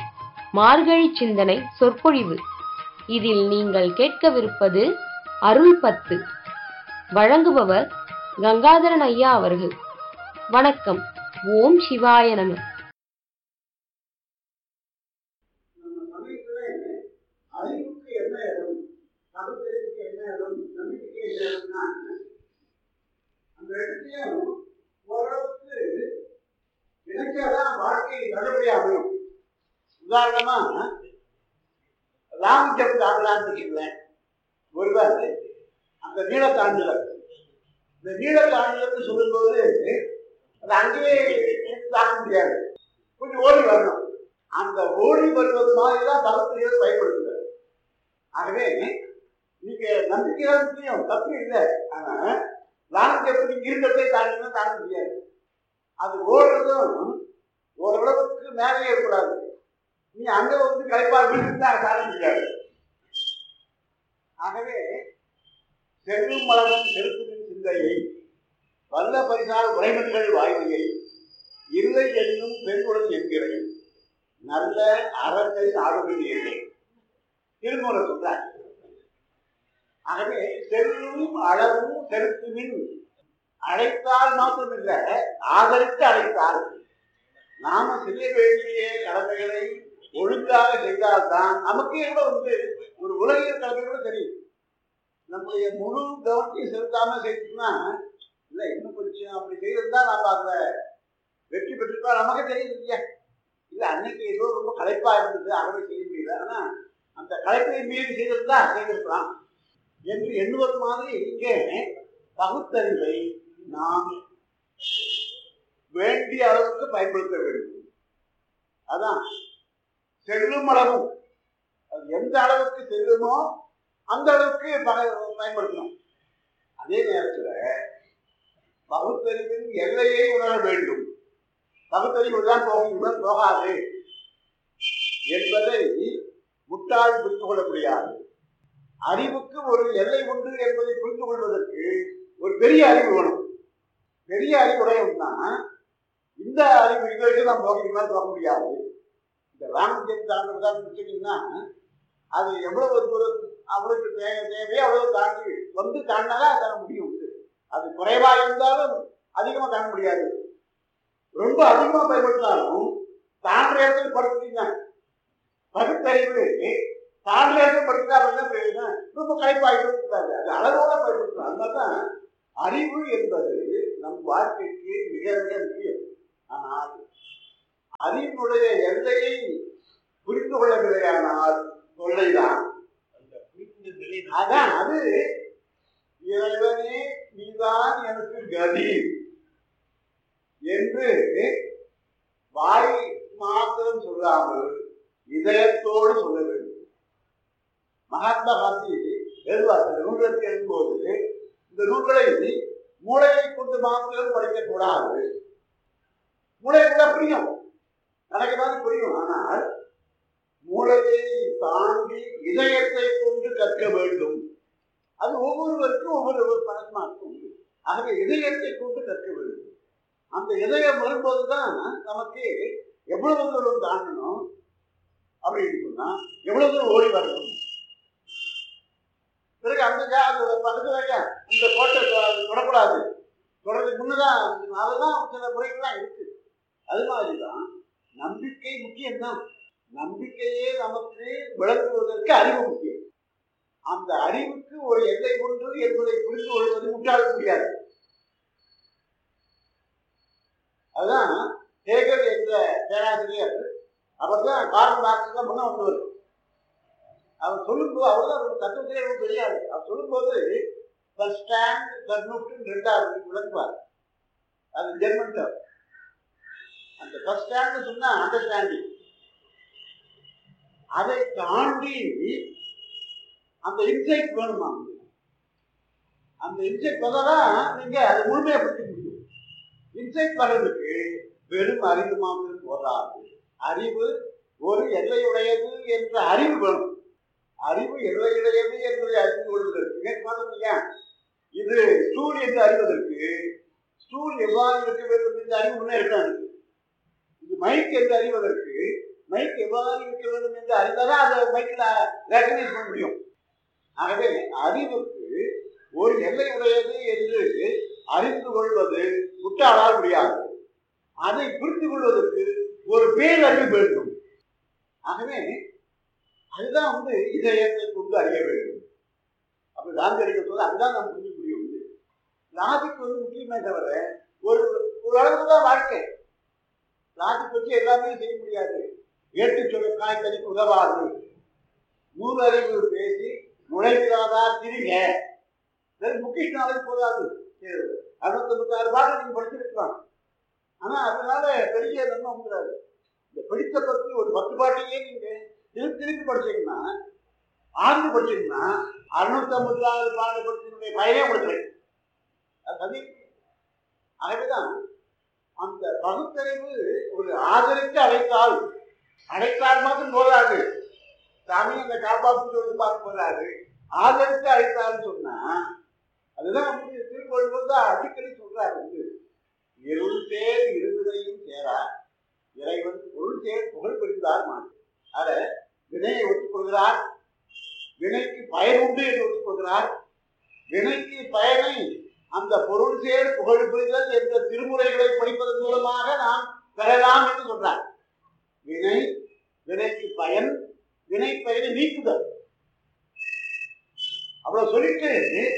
மார்கழி சிந்தனை சொற்பொழிவு இதில் நீங்கள் கேட்கவிருப்பது அருள் பத்து வழங்குபவர் கங்காதரன் ஐயா அவர்கள் வணக்கம் ஓம் சிவாய நம நம்ம சமயத்துல அறிவுக்கு என்ன இடம் கருத்தறிவுக்கு என்ன இடம் நம்பிக்கைக்கு என்ன இடம்னா அந்த இடத்தையும் ஓரளவுக்கு நினைச்சாதான் வாழ்க்கை நல்லபடியா அமையும் உதாரணமா லாங் ஜம்ப் தாண்டலான்னு வச்சுக்கிறேன் ஒருவர் அந்த நீள தாண்டுதல் இந்த நீள தாண்டுதல்னு சொல்லும்போது அது அங்கேயே தாண்ட முடியாது கொஞ்சம் ஓடி வரணும் அந்த ஓடி வருவது மாதிரி தான் தளத்திலிருந்து பயன்படுத்துது ஆகவே நீங்க நம்பிக்கை தான் முக்கியம் தப்பு இல்லை ஆனா லாங் எப்படி இருக்கிறதே தாண்டினா தாண்ட முடியாது அது ஓடுறதும் ஓரளவுக்கு மேலே இருக்கக்கூடாது நீ அங்க வந்து களைப்பா வீட்டுக்கு தான் தாண்ட முடியாது ஆகவே செல்லும் மலமும் செலுத்துவின் சிந்தையை வல்ல பரிசால் உரைமன்கள் வாய்மையை இல்லை என்னும் பெண்குடன் என்கிறேன் நல்ல அறத்தை நாடுகிறீர்கள் திருமூல சொல்றார் ஆகவே செல்லும் அளவும் செலுத்துமின் அழைத்தால் மாத்திரமில்ல ஆதரித்து அழைத்தால் நாம செய்ய வேண்டிய கடமைகளை ஒழுங்காக செய்தால்தான் நமக்கே கூட வந்து ஒரு உலகியல் கடமை கூட தெரியும் நம்முடைய முழு கவனத்தையும் செலுத்தாம செய்தோம்னா இல்ல இன்னும் கொஞ்சம் அப்படி செய்திருந்தா நாம அந்த வெற்றி பெற்றிருக்கோம் நமக்கு தெரியுது இல்லையா இல்ல அன்னைக்கு ஏதோ ரொம்ப களைப்பா இருந்தது அறவை செய்ய முடியல ஆனா அந்த களைப்பை மீறி செய்திருந்தா செய்திருக்கலாம் என்று எண்ணுவது மாதிரி இங்கே பகுத்தறிவை நாம் வேண்டிய அளவுக்கு பயன்படுத்த வேண்டும் அதான் செல்லும் அளவும் அது எந்த அளவுக்கு செல்லுமோ அந்த அளவுக்கு பக- பயன்படுத்தணும் அதே நேரத்துல பகுத்தறிவின் எல்லையை உணர வேண்டும் பகுத்தறிவு தான் போகும் போகாது என்பதை முட்டாள் புரிந்து கொள்ள முடியாது அறிவுக்கு ஒரு எல்லை உண்டு என்பதை புரிந்து கொள்வதற்கு ஒரு பெரிய அறிவு வேணும் பெரிய அறிவுடையவன்னா இந்த அறிவு இது வரைக்கும் நான் போக மேலே போக முடியாது இந்த ராமஜெயம் தாண்டதான் வச்சுட்டீங்கன்னா அது எவ்வளவு தூரம் அவளுக்கு தேவை தேவையோ அவ்வளவு தாண்டி வந்து தாண்டினாதான் தாண்ட முடியும் அது குறைவா இருந்தாலும் அதிகமா தாண்ட முடியாது ரொம்ப அதிகமா பயன்படுத்தினாலும் தாண்டுற இடத்துல படுத்துட்டீங்க பகுத்தறிவு காங்கிரஸும் படிக்கிறா அப்படின்னா பிரயோஜனம். ரொம்ப களைப்பாகிட்டு இருக்காது அது அளவோட பயன்படுத்தணும் அது மாதிரிதான் அறிவு என்பது நம் வாழ்க்கைக்கு மிக மிக முக்கியம் ஆனால் அறிவினுடைய எல்லையை புரிந்து கொள்ளவில்லையானால் தொல்லைதான் அந்த புரிந்த நிலை அதான் அது இறைவனே நீதான் எனக்கு கதி என்று வாய் மாத்திரம் சொல்லாமல் இதயத்தோடு சொல்ல வேண்டும் மகாத்மா காந்தி எழுதுவார் இந்த நூல்களுக்கு எழுதும்போது இந்த நூல்களை மூளையை கொண்டு மாத்திரம் படிக்கக்கூடாது மூளை கூட புரியும் எனக்கு மாதிரி புரியும் ஆனால் மூளையை தாண்டி இதயத்தை கொண்டு கற்க வேண்டும் அது ஒவ்வொருவருக்கும் ஒவ்வொரு பரஸ்மார்க்கும் உண்டு ஆகவே இதயத்தை கொண்டு கற்க வேண்டும் அந்த இதயம் வரும்போதுதான் நமக்கு எவ்வளவு தூரம் தாண்டணும் அப்படின்னு சொன்னா எவ்வளவு தூரம் ஓடி வரணும் பிறகு அந்த ஜா- அது பக்கத்துல இந்த கோட்டை தொ- தொடக்கூடாது தொடர்றதுக்கு முன்னதான் அதெல்லாம் சில முறைகள்லாம் இருக்கு அது மாதிரிதான் நம்பிக்கை முக்கியம்தான் நம்பிக்கையே நமக்கு விளங்குவதற்கு அறிவு முக்கியம் அந்த அறிவுக்கு ஒரு எல்லை ஒன்று என்பதை புரிந்து கொள்வது முட்டாள முடியாது அதுதான் ஹேகல் என்ற பேராசிரியர் அவர் தான் கார்ல் மார்க்ஸ் தான் முன்ன வந்தவர் அவர் சொல்லும்போது அவர் தான் ஒரு தத்துவத்திலே ரொம்ப தெரியாது அவர் சொல்லும்போது ஃபர்ஸ்ட் ஸ்டாண்ட் தர்னுட்டு ரெண்டாவது விளக்குவார் அது ஜெர்மன் term. அந்த ஃபர்ஸ்ட் ஸ்டாண்ட் சொன்னா அண்டர்ஸ்டாண்டிங் அதை தாண்டி அந்த இன்சைட் வேணுமா உங்களுக்கு? அந்த இன்சைட் வந்தாதான் நீங்க அதை முழுமையா படிக்க முடியும் இன்சைட் வர்றதுக்கு வெறும் அறிவு மாத்திரம் போதாது அறிவு ஒரு எல்லையுடையது என்ற அறிவு வேணும் அறிவு எல்லையுடையது என்பதை அறிந்து கொள்வதற்கு நேற்று பார்த்தோம் இல்லையா இது ஸ்டூல் என்று அறிவதற்கு ஸ்டூல் எவ்வாறு இருக்க வேண்டும் என்ற அறிவு முன்னே இருக்காது இது மைக் என்று அறிவதற்கு மைக் எவ்வாறு இருக்க வேண்டும் என்று அறிந்தாதான் அதை மைக்கில் ரெக்கனைஸ் பண்ண முடியும் ஆகவே அறிவுக்கு ஒரு எல்லை உடையது என்று அறிந்து கொள்வது முட்டாளால் முடியாது அதை புரிந்து கொள்வதற்கு ஒரு பேரறிவு வேண்டும் ஆகவே அதுதான் வந்து இதயத்தை கொண்டு அறிய வேண்டும் அப்ப காந்தி அறிஞர் சொல்ல அதுதான் நாம் புரிஞ்சு முடியும் வந்து லாஜிக் வந்து முக்கியமே தவிர ஒரு ஒரு அளவுக்கு தான் வாழ்க்கை லாஜிக் வச்சு எல்லாமே செய்ய முடியாது ஏட்டு சொல்ல காய்கறிக்கு உதவாது நூறு அறிவு பேசி நுழைகிறாதா திரிக வெறும் புக்கிஷ் நாலேஜ் போதாது அறுபத்தொன்பத்தாறு பாட்டு நீங்க படிச்சிருக்கலாம் ஆனா அதனால பெரிய நன்மை வந்துடாது இந்த படித்த பத்தி ஒரு பத்து பாட்டையே நீங்க திருப்பி திருப்பி படிச்சீங்கன்னா ஆண்டு படிச்சீங்கன்னா அறுநூத்தி ஐம்பத்தி ஆறு பாட்டு படிச்சதுடைய பயனே உங்களுக்கு கிடைக்கும். அது சரி ஆகவேதான் அந்த பகுத்தறிவு ஒரு ஆதரித்து அழைத்தால் அழைத்தால் மட்டும் போதாது சாமி அந்த காப்பாற்று சொல்லி பார்க்க போறாரு ஆதரித்து அழைத்தான்னு சொன்னா அதுதான் வந்து திருக்கொள்வது தான் அடிக்கடி சொல்றாரு வந்து இருள் சேர் இருவினையும் சேரா இறைவன் பொருள் சேர் புகழ் புரிந்தார் மாட்டு அத வினையை ஒத்துக்கொள்கிறார் வினைக்கு பயன் உண்டு என்று ஒத்துக்கொள்கிறார் வினைக்கு பயனை அந்த பொருள் சேர் புகழ் புரிதல் என்ற திருமுறைகளை படிப்பதன் மூலமாக நாம் பெறலாம் என்று சொல்றார் வினை வினைக்கு பயன் வினை பயனை நீக்குதல் அவ்வளவு சொல்லிட்டு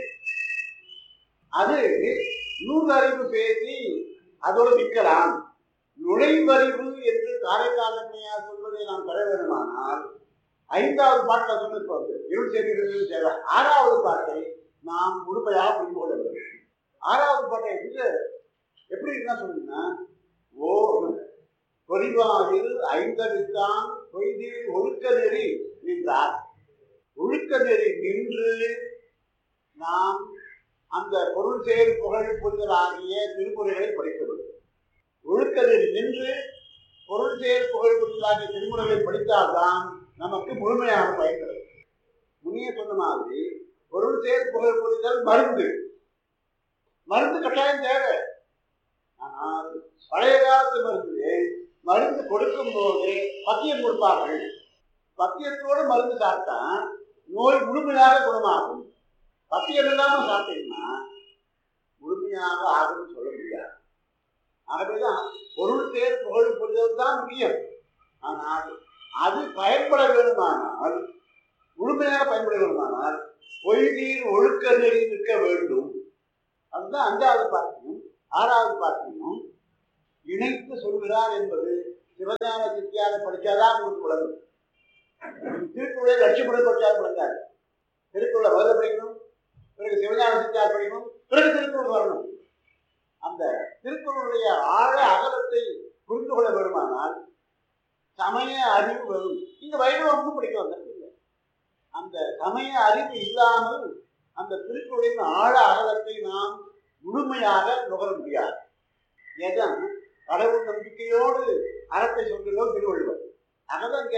அது நூலறிவு பேசி அதோடு நிற்கலாம் நுழைவறிவு என்று காரைக்காலமையார் சொல்வதை நாம் பெற வேண்டுமானால் ஐந்தாவது பாட்டில் சொன்னது இருள் செடிகள் சேர ஆறாவது பாட்டை நாம் முழுமையாக புரிந்து கொள்ள வேண்டும் ஆறாவது பாட்டை வந்து எப்படி என்ன சொல்லுங்கன்னா ஓ பொறிவாயில் ஐந்தவித்தான் பொய்தில் ஒழுக்க நெறி நின்றார் ஒழுக்க நெறி நின்று நாம் அந்த பொருள் சேர் புகழ் புரிதல் ஆகிய திருமுறைகளை படிக்க வேண்டும் ஒழுக்க நெறி நின்று பொருள் சேர் புகழ் புரிதல் ஆகிய திருமுறைகளை படித்தால்தான் நமக்கு முழுமையான பயன் கிடைக்கும் முனிய சொன்ன மாதிரி பொருள் சேர் புகழ் புரிதல் மருந்து மருந்து கட்டாயம் தேவை ஆனால் பழைய காலத்து மருந்து மருந்து கொடுக்கும் போது பத்தியம் கொடுப்பார்கள் பத்தியத்தோடு மருந்து சாப்பிட்டா நோய் முழுமையாக குணமாகும் பத்தியம் இல்லாம சாப்பிட்டீங்கன்னா முழுமையாக ஆகும்னு சொல்ல முடியாது ஆகவேதான் பொருள் தேர் புகழ் புரிதல் தான் முக்கியம் ஆனால் அது பயன்பட வேண்டுமானால் முழுமையாக பயன்பட வேண்டுமானால் பொய்தீர் ஒழுக்க நெறி நிற்க வேண்டும் அதுதான் அஞ்சாவது பாட்டியும் ஆறாவது பாட்டியும் இணைத்து சொல்கிறார் என்பது சிவஞான சித்தியார படிச்சாதான் உங்களுக்கு விளங்கும் திருக்குறளை லட்சியப்பட படிச்சாலும் விளங்காது திருக்குறளை முதல்ல படிக்கணும் பிறகு சிவஞான சித்தியார் படிக்கணும் பிறகு திருக்குறள் வரணும் அந்த திருக்குறளுடைய ஆழ அகலத்தை புரிந்து கொள்ள வேண்டுமானால் சமய அறிவு வரும் இங்க வைணவமும் படிக்க வந்தது இல்லை அந்த சமய அறிவு இல்லாமல் அந்த திருக்குறளின் ஆழ அகலத்தை நாம் முழுமையாக நுகர முடியாது ஏதான் கடவுள் நம்பிக்கையோடு அறத்தை சொல்கிறோம் திருவள்ளுவர் அகதங்க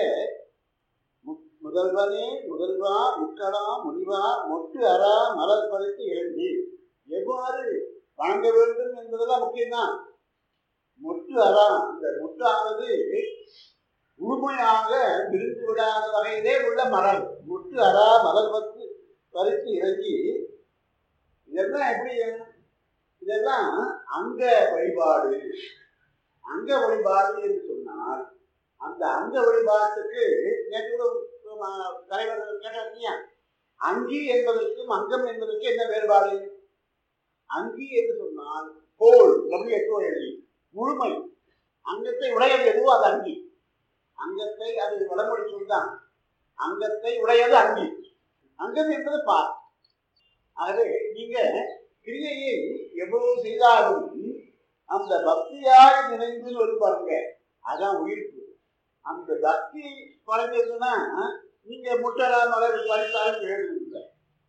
முதல்வனே முதல்வா முக்கடா முனிவா மொட்டு அரா மலர் பறித்து எழுந்தி எவ்வாறு வணங்க வேண்டும் என்பதெல்லாம் முக்கியம்தான் மொட்டு அரா இந்த மொட்டானது முழுமையாக விருந்து விடாத வகையிலே உள்ள மலர் மொட்டு அரா மலர் பத்து பறித்து இறங்கி இதெல்லாம் எப்படி இதெல்லாம் அங்க வழிபாடு அங்க வழிபாடு என்று சொன்னால் அந்த அங்க வழிபாட்டுக்கு நேற்று கூட தலைவர் கேட்டாங்க அங்கி என்பதற்கும் அங்கம் என்பதற்கு என்ன வேறுபாடு அங்கி என்று சொன்னால் கோல் டபிள்யூஎஸ்ஓஎல்இ முழுமை அங்கத்தை உடையது எதுவோ அது அங்கி அங்கத்தை அது வடமொழி சொல்தான் அங்கத்தை உடையது அங்கி அங்கம் என்பது பார் ஆகவே நீங்க கிரியையை எவ்வளவு செய்தாலும் அந்த பக்தியாய் நினைந்து வரும் பாருங்க அதான் உயிர்ப்பு அந்த பக்தி குறைஞ்சதுன்னா நீங்க முட்டரா மலர் பறித்தாலும் எழுதுங்க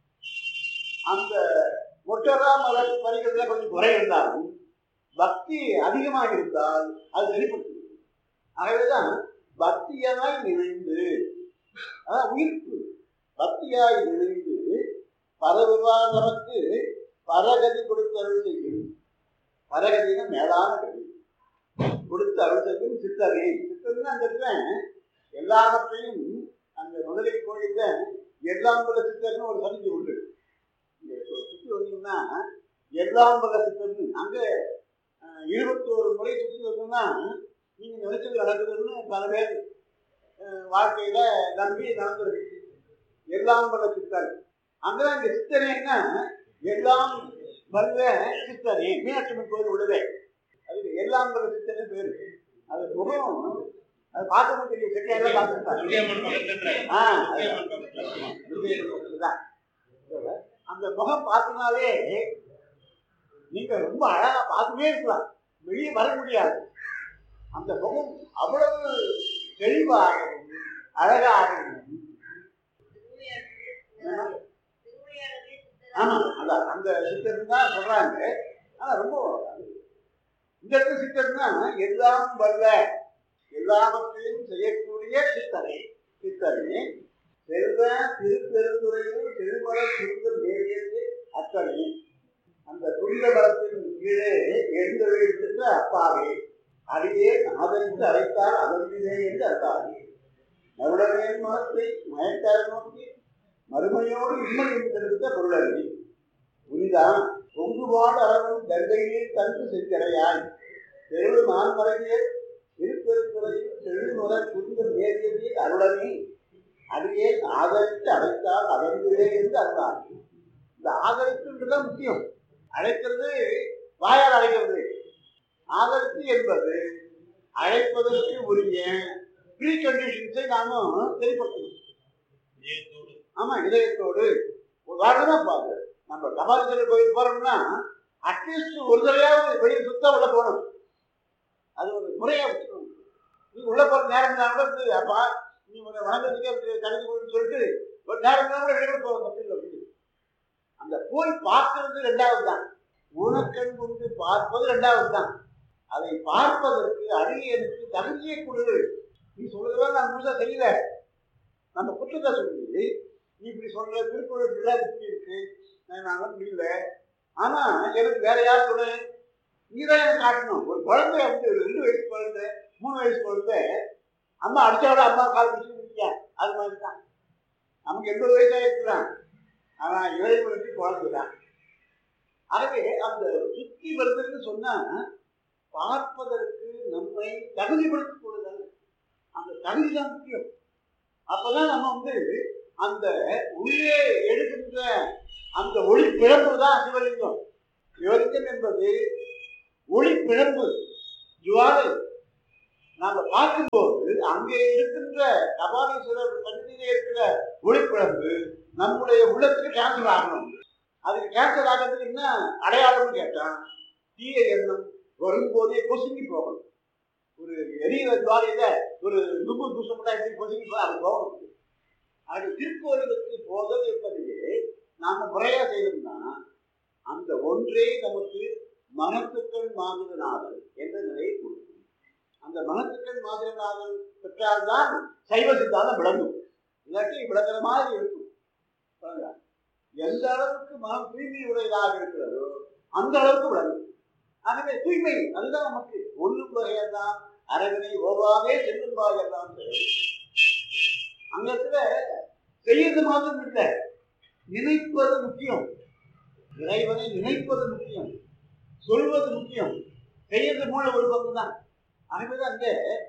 அந்த முட்டரா மலர் பறிக்கிறதுல கொஞ்சம் குறை இருந்தாலும் பக்தி அதிகமாக இருந்தால் அது வெளிப்படுத்துது ஆகவேதான் பக்தியாய் நினைந்து அதான் உயிர்ப்பு பக்தியாய் நினைந்து பரவிவாதமக்கு பரகதி கொடுத்து அருள் செய்யும் பரகதினா மேலான கதி கொடுத்து அருள் செய்யும் சித்தரை சித்தர்னா அந்த இடத்துல எல்லாவற்றையும் அந்த முதலை கோயில்ல எல்லாம் பல சித்தர்னு ஒரு சமிதி உண்டு இங்க சுத்தி வந்தீங்கன்னா எல்லாம் பல சித்தர்னு அங்க அஹ், இருபத்தோரு முறை சுத்தி வந்தோம்னா நீங்க நினைச்சது நடக்குதுன்னு பல பேர் அஹ், வாழ்க்கையில நம்பி நடந்துருக்கு எல்லாம் பல சித்தர் அங்கதான் இங்க சித்தனேன்னா எல்லாம் வல்ல சித்தனே மீனாட்சி கோயில் உள்ளதே அது எல்லாம் வல்ல சித்தனே பேரு அது முகம் அது பார்க்கவும் தெரியும் செட்டியாரெல்லாம் பார்த்துருப்பாங்க துர்கையம்மன் பக்கத்துல ஆ, துர்கையம்மன் பக்கத்துல இதுதான். அந்த முகம் பார்த்தினாலே நீங்க ரொம்ப அழகா பார்த்துட்டே இருக்கலாம் வெளியே வர முடியாது அந்த முகம் அவ்வளவு தெளிவாகவும் அழகாகவும் ஆமா. ஆமா அதான் அந்த சித்தர் தான் சொல்றாங்க ஆனா ரொம்ப இந்த இடத்துல சித்தர்னா எல்லாம் வல்ல எல்லாவற்றையும் செய்யக்கூடிய சித்தரை சித்தரை செல்வ திருப்பெருந்துறையில் திருமல சுருங்கல் தேவியது அத்தனை அந்த துரித மரத்தின் கீழே எழுந்தொழித்திருந்த அப்பாவே அடியே ஆதரித்து அழைத்தால் அகந்திலே என்று அர்த்தாகி மறுடமே மனத்தை மயக்கார நோக்கி மறுமையோடு இன்மை என்றெடுத்த பொருளறி புனிதா பொங்குபாடு அளவும் கங்கையில் தந்து செஞ்சடையாய் தெருவு மான்மறையே திருப்பெருந்துறையில் செழுமுறை புரிந்த நேரியதில் அருளனி அடியே ஆதரித்து அழைத்தால் அகந்திலே என்று அருளாகி இந்த ஆதரித்துன்றதுதான் முக்கியம் அழைக்கிறது வாயால் அழைக்கிறது ஆதரித்து என்பது அழைப்பதற்கு உரிய ப்ரீ கண்டிஷன்ஸை நாம தெளிப்படுத்தணும் விஜயத்தோடு ஆமா இதயத்தோடு உதாரணமா பாரு நம்ம கபாலீஸ்வரர் கோயில் போறோம்னா அட்லீஸ்ட் ஒரு தடவையாவது வெளியே சுத்தம் உள்ள போகணும் அது ஒரு முறையா வச்சுக்கணும் நீ உள்ள போற நேரம் தான் கூட இருந்து, அப்பா நீ உன்னை வணங்குறதுக்கே கலந்து போயின்னு சொல்லிட்டு ஒரு நேரம் தான் கூட வெளியே போக தப்பில்லை அப்படின்னு அந்த போய் பார்க்கறது ரெண்டாவது தான் உனக்கண் கொண்டு பார்ப்பது ரெண்டாவது தான் அதை பார்ப்பதற்கு அடியனுக்கு தகுதியை கொடு நீ சொல்றதெல்லாம் நான் முழுசா தெரியல நம்ம குற்றத்தை சொல்லி நீ இப்படி சொல்ற திருக்குறள் இப்படிலாம் இப்படி இருக்கு நான் முடியல ஆனா எனக்கு வேற யார் துணை நீ தான் எனக்கு காட்டணும் ஒரு குழந்தை வந்து ஒரு ரெண்டு வயசு குழந்தை மூணு வயசு குழந்தை அம்மா அடிச்சாவோட அம்மா கால் பிடிச்சிருக்கீங்க அது மாதிரி தான் நமக்கு எண்பது வயசாக இருக்கலாம் ஆனா இளைஞர்களுக்கு குழந்தை தான் ஆகவே அந்த சுத்தி வருதுன்னு சொன்னா பார்ப்பதற்கு நம்மை தகுதிப்படுத்திக் கொள்ளுதல் அந்த தகுதி தான் முக்கியம் அப்பதான் நம்ம வந்து அந்த உள்ளே எடுக்கின்ற அந்த ஒளி பிழம்பு தான் சிவலிங்கம் சிவலிங்கம் என்பது ஒளி பிழம்பு ஜுவாலை நாம பார்க்கும்போது அங்கே இருக்கின்ற கபாலீஸ்வரர் சன்னிதியிலே இருக்கிற ஒளிப்பிழம்பு நம்முடைய உள்ளத்துக்கு கேன்சல் ஆகணும் அதுக்கு கேன்சல் ஆகிறதுக்கு என்ன அடையாளம்னு கேட்டா தீய எண்ணம் வரும்போதே பொசுங்கி போகணும் ஒரு எரியிற ஜுவாலையில ஒரு நும்பு தூசப்பட்டா எப்படி பொசுங்கி போக அது போகணும் அது திருக்கோயிலுக்கு போதல் என்பதையே நாம முறையா செய்யணும்னா அந்த ஒன்றே நமக்கு மனத்துக்கள் மாதிரநாதல் என்ற நிலையை கொடுக்கும் அந்த மனத்துக்கள் மாதிரநாதல் பெற்றால்தான் சைவ சித்தாந்தம் விளங்கும் இல்லாட்டி விளங்குற மாதிரி இருக்கும் புரியுதா? எந்த அளவுக்கு மனம் தூய்மை உடையதாக இருக்கிறதோ அந்த அளவுக்கு விளங்கும் ஆகவே தூய்மை அதுதான் நமக்கு ஒன்றும் வகையெல்லாம் அரவணை ஓவாவே செல்லும் பாகெல்லாம் அங்க இருக்கிற செய்யறது மாத்திரம் இல்லை நினைப்பது முக்கியம் இறைவனை நினைப்பது முக்கியம் சொல்வது முக்கியம் செய்யறது மூல ஒரு பங்கு தான் ஆகவே அங்க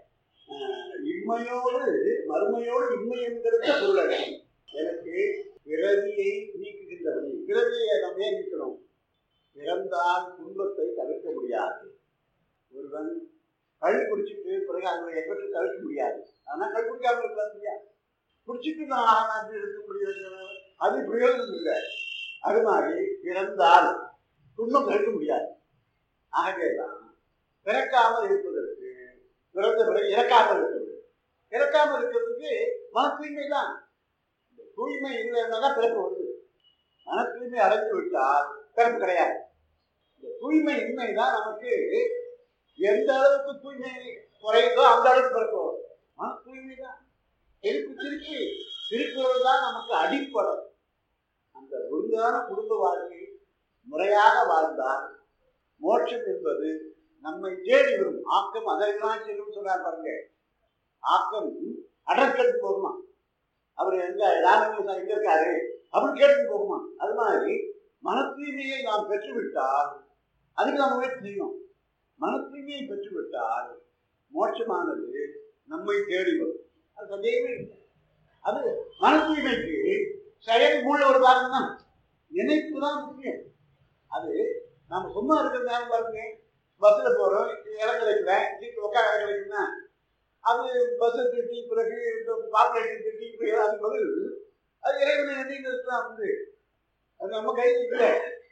அஹ், இம்மையோடு மறுமையோடு இம்மை என்கிறத பொருளடை எனக்கு பிறவியை நீக்குகின்றவனே பிறவியை நம்ம ஏன் நீக்கணும் பிறந்தால் துன்பத்தை தவிர்க்க முடியாது ஒருவன் கல் குடிச்சிட்டு பிறகு அதனுடைய எஃபெக்ட் தவிர்க்க முடியாது ஆனா கல் குடிக்காம இருக்கலாம் இல்லையா குடிச்சிட்டு நான் ஆனாட்டு இருக்க முடியாது அது பிரயோஜனம் இல்லை அது மாதிரி பிறந்தால் துன்பம் தவிர்க்க முடியாது ஆகவேதான் பிறக்காமல் இருப்பதற்கு பிறந்த பிறகு இறக்காமல் இருக்கிறது இறக்காமல் இருக்கிறதுக்கு மன தூய்மை தான் இந்த தூய்மை இல்லைன்னா தான் பிறப்பு வருது மன தூய்மை அடைந்து விட்டால் பிறப்பு கிடையாது இந்த தூய்மை இன்மை தான் நமக்கு எந்த அளவுக்கு தூய்மை குறையுதோ அந்த அளவுக்கு பிறப்பு வரும் மன தூய்மை தான் திருப்பி திருப்பி திருக்குறள் தான் நமக்கு அடிப்படை அந்த ஒழுங்கான குடும்ப வாழ்க்கை முறையாக வாழ்ந்தால் மோட்சம் என்பது நம்மை தேடி வரும் ஆக்கம் அதற்கெல்லாம் செல்லும் சொல்றார் பாருங்க ஆக்கம் அடற்கட்டு போகுமா அவர் எங்க ராமகிருஷ்ணன் எங்க இருக்காரு அப்படின்னு கேட்டு போகுமா அது மாதிரி மன தூய்மையை நாம் பெற்றுவிட்டால் அதுக்கு நாம் முயற்சி செய்யணும் மன தூய்மையை பெற்றுவிட்டால் மோட்சமானது நம்மை தேடி வரும் அது சந்தேகமே இல்லை அது மன தூய்மைக்கு செயல் மூல ஒரு பாருங்க தான் நினைப்பு தான் முக்கியம் அது நாம சும்மா இருக்கிற நேரம் பாருங்க பஸ்ல போறோம் இடம் கிடைக்கல சீட்டு உட்கார இடம் கிடைக்குன்னா அது பஸ்ஸை திட்டி பிறகு பாப்புலேஷன் திட்டி இப்படி அது பதில் அது இறைவனை எண்ணிங்கிறது தான் வந்து அது நம்ம கையில் இல்லை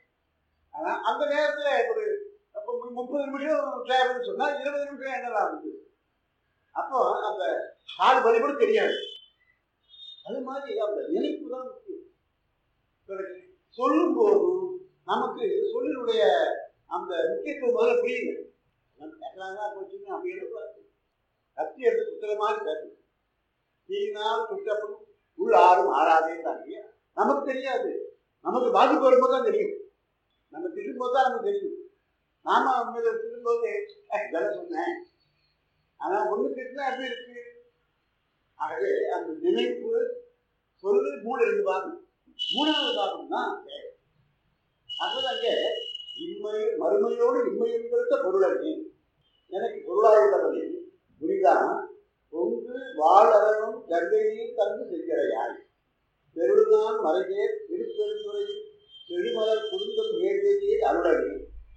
ஆனா அந்த நேரத்துல ஒரு அப்போ மு- முப்பது நிமிஷம் டிராவல் சொன்னா இருபது நிமிஷம் என்னலாம் வந்து அப்போ அந்த கால் வலி கூட தெரியாது அது மாதிரி அந்த நினைப்பு தான் முக்கியம் பிறகு சொல்லும்போது நமக்கு சொல்லினுடைய அந்த முக்கியத்துவம் முதல்ல புரியுது கேட்கறாங்க போச்சுன்னு அப்படி எழுதுவாரு கத்தி எடுத்து குத்துற மாதிரி பேசணும் தீனால் குற்றப்படும் உள் ஆறும் ஆறாதேன்றாங்க நமக்கு தெரியாது நமக்கு பாதிப்பு வரும்போது தான் தெரியும் நம்ம திட்டும்போது தான் நமக்கு தெரியும் நாம அவங்க திட்டும்போது "ஏய், இதெல்லாம் சொன்னேன் ஆனா ஒண்ணு திட்டினா எப்படி இருக்கு ஆகவே அந்த நினைப்பு சொல்லு மூணு ரெண்டு பாகம் மூணாவது பாகம் தான் அது அங்கே இன்மை மறுமையோடு இன்மை என்கிற பொருளனே எனக்கு பொருளாயுள்ளவனே புரிதான் பொங்கு வாழறனும் கங்கையில் தந்து செஞ்சடையாய் பெருள்தான் மறைவே திருப்பெருந்துறையில் செழுமலர் குருந்தம் ஏறியதே அருளனே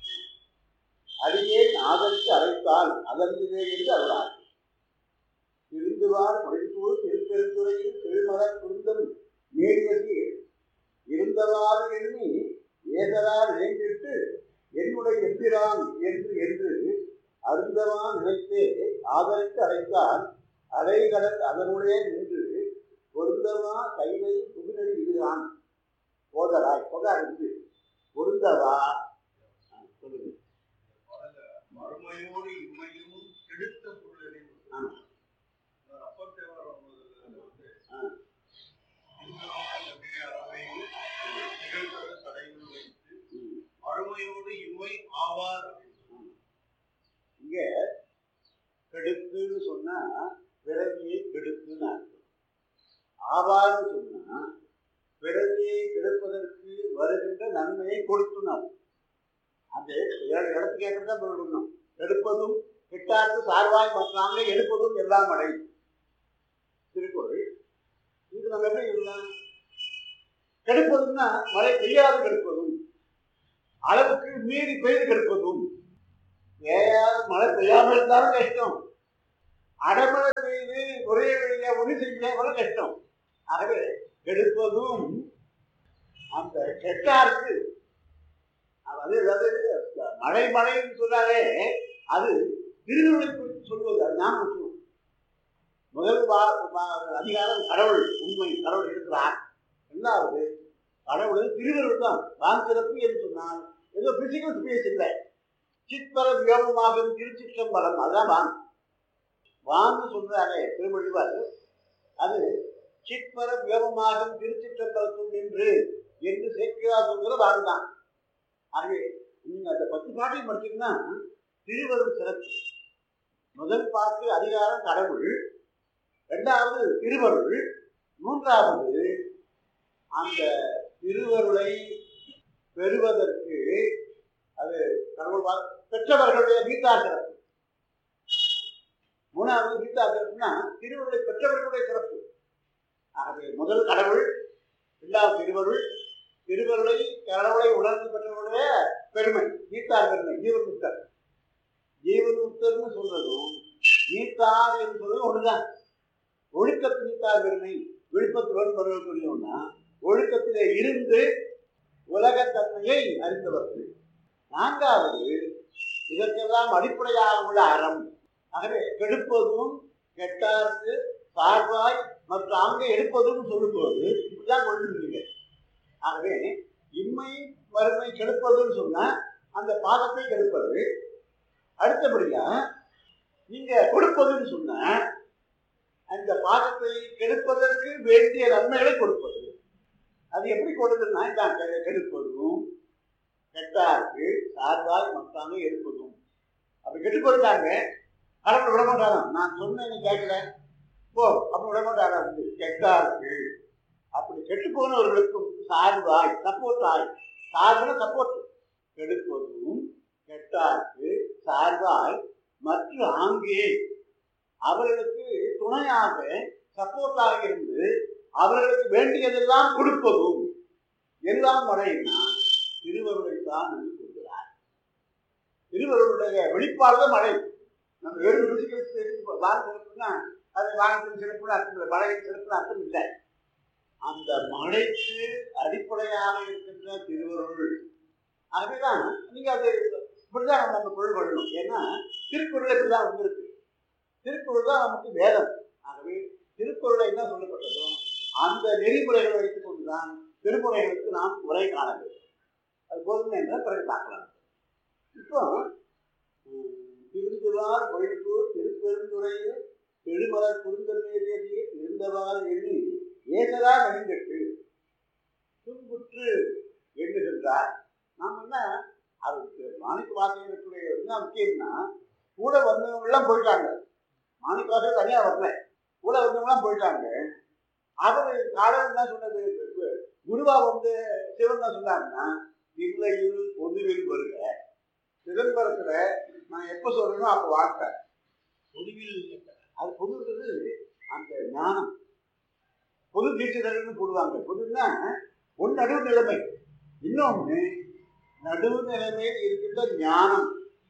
அடியேன் ஆதரித்து அழைத்தால் அதன்பிலே என்று அருளார் திருந்துவார் மொழித்தூர் திருப்பெருந்துறையில் செழுமலர் குருந்தம் நேரியது இருந்தவாறு எண்ணி ஏதரார் நினைத்திட்டு என்னுடைய எம்பிரான் என்று என்று அருந்தவா நினைத்தே ஆதரித்து அடைத்தால் அலைகடல் அதனுடைய நின்று பொருந்தவா கைதை புகுநெறி விடுகிறான் போதராய் போதா இருந்து பொருந்தவா ஆ, சொல்லுங்க மறுமையோடு இம்மையும் கெடுத்த பொருளில் ஆமா. அப்பர் தேவார் வந்து ஆ. அவையில் நிகழ்கிற சடையில் வைத்து ம். மறுமையோடு இம்மை ஆவார் இங்க கெடுத்துன்னு சொன்னா பிறவியை கெடுத்துன்னு அர்த்தம் ஆவார்னு சொன்னா பிறவியை கெடுப்பதற்கு வருகின்ற நன்மையை கொடுத்துன்னு அர்த்தம் அந்த ஏழு இடத்துக்கு ஏற்றதான் போயிடணும் எடுப்பதும் கிட்டார்க்கு சார்வாய் மற்றாங்க எடுப்பதும் எல்லாம் அடை திருக்குறள் இது நம்ம எப்படி சொல்லலாம் கெடுப்பதுன்னா மழை பெய்யாது கெடுப்பதும் அளவுக்கு மீறி பெய்து கெடுப்பதும் பெய்யாத மழை பெய்யாம இருந்தாலும் கஷ்டம் அடமழை பெய்து ஒரே வழியா ஒளி செய்யாம கஷ்டம் ஆகவே கெடுப்பதும் அந்த கெட்டாருக்கு அது அதாவது மழை மழைன்னு சொன்னாலே அது திருவிழை குறித்து சொல்வது அது ஞாபகம் வச்சுக்கணும். முதல் வா- வா- அதிகாரம் கடவுள் உண்மை கடவுள் இருக்கிறார் ரெண்டாவது கடவுள் திருவருள் தான் தான் சிறப்பு என்று சொன்னால் ஏதோ பிசிக்கல் ஸ்பேஸ் இல்லை சிற்பர வியோகமாகும் திருச்சிற்றம்பலம் அதுதான் வான் வான்னு சொல்றாரே திருமொழிவர் அது சிற்பர வியோகமாகும் திருச்சிற்றம்பலத்தும் நின்று என்று சேர்க்கிறா சொல்கிற வான் தான் ஆகவே நீங்க அந்த பத்து பாட்டையும் படிச்சீங்கன்னா திருவருள் சிறப்பு முதல் பாட்டு அதிகாரம் கடவுள் இரண்டாவது திருவருள் மூன்றாவது அந்த திருவருளை பெறுவதற்கு அது கடவுள் வா- பெற்றவர்களுடைய கீதா சிறப்பு மூணாவது கீதா சிறப்புனா திருவருளை பெற்றவர்களுடைய சிறப்பு ஆகவே முதல் கடவுள் இரண்டாவது திருவருள் திருவருளை கடவுளை உணர்ந்து பெற்றவருடைய பெருமை கீதார் பெருமை ஜீவன்முக்தர் ஜீவன்முக்தர்னு சொல்றதும் நீத்தார் என்று சொல்றது ஒண்ணுதான் ஒழுக்கத்து நீத்தார் பெருமை விழுப்பத்துடன் பெறுவதுன்னா ஒழுக்கத்திலே இருந்து உலகத்தன்மையை அறிந்தவர்கள் நான்காவது இதற்கெல்லாம் அடிப்படையாக உள்ள அறம் ஆகவே கெடுப்பதும் கெட்டார்க்கு சார்பாய் மற்றும் அங்கே எடுப்பதும் சொல்லும்போது இப்படிதான் கொண்டிருந்தீங்க ஆகவே இம்மை வறுமை கெடுப்பதுன்னு சொன்னா அந்த பாகத்தை கெடுப்பது அடுத்தபடியா நீங்க கொடுப்பதுன்னு சொன்னா அந்த பாகத்தை கெடுப்பதற்கு வேண்டிய நன்மைகளை கொடுப்பது அது எப்படி கொடுக்குதுன்னா இதான் கெ- கெடுப்பதும் கெட்டாருக்கு சார்பாய் மத்தாங்க எடுப்பதும் அப்படி கெட்டு போயிட்டாங்க கடவுள் விட மாட்டாராம் நான் சொன்னேன் நீ கேட்கல போ அப்படி விட மாட்டாராம் வந்து கெட்டாருக்கு அப்படி கெட்டு போனவர்களுக்கும் சார்பாய் சப்போர்ட் ஆய் சார்புன சப்போர்ட் கெடுப்பதும் கெட்டாருக்கு சார்பாய் மற்றும் ஆங்கே அவர்களுக்கு துணையாக சப்போர்ட்டாக இருந்து அவர்களுக்கு வேண்டியதெல்லாம் கொடுப்பதும் எல்லாம் முறைன்னா திருவருளை தான் என்று சொல்கிறார் திருவருளுடைய வெளிப்பாடு தான் மழை நம்ம வெறும் பிசிக்கல் வாங்க சிறப்புனா அது வாங்கத்தின் சிறப்புன்னு அர்த்தம் இல்லை மழையின் சிறப்புன்னு அர்த்தம் இல்லை அந்த மழைக்கு அடிப்படையாக இருக்கின்ற திருவருள் ஆகவேதான் நீங்க அது இப்படிதான் நம்ம பொருள் கொள்ளணும் ஏன்னா திருக்குறள் இப்படிதான் வந்திருக்கு திருக்குறள் தான் நமக்கு வேதம் ஆகவே திருக்குறளை என்ன சொல்லப்பட்டதோ அந்த நெறிமுறைகளை வைத்துக் கொண்டுதான் திருமுறைகளுக்கு நாம் உரை காண வேண்டும் அது போதுமே என்ற பிறகு பார்க்கலாம் இப்போ உம், திருந்துவார் பொழிப்பூர் திருப்பெருந்துறையில் எழுமலர் குறுந்தன்மையிலேயே இருந்தவாறு எண்ணி ஏசரா நெருங்கட்டு துன்புற்று எண்ணுகின்றார் நாம் என்ன அது மாணிக்க வாசகர்களுடைய என்ன முக்கியம்னா கூட வந்தவங்க எல்லாம் போயிட்டாங்க மாணிக்க வாசகர் தனியா வரல கூட வந்தவங்கலாம் போயிட்டாங்க அவர் காலம் என்ன சொன்னது குருவா வந்து சிவன் என்ன சொன்னாங்கன்னா இல்லையில் பொதுவில் வருக சிதம்பரத்துல நான் எப்ப சொல்றேனோ அப்ப வார்த்தேன் பொதுவில் அது பொதுன்றது அந்த ஞானம் பொது தீட்சிதர்கள்னு போடுவாங்க பொதுன்னா ஒன்று நடுவு நிலைமை இன்னொன்று நடுவு நிலைமையில் இருக்கின்ற ஞானம்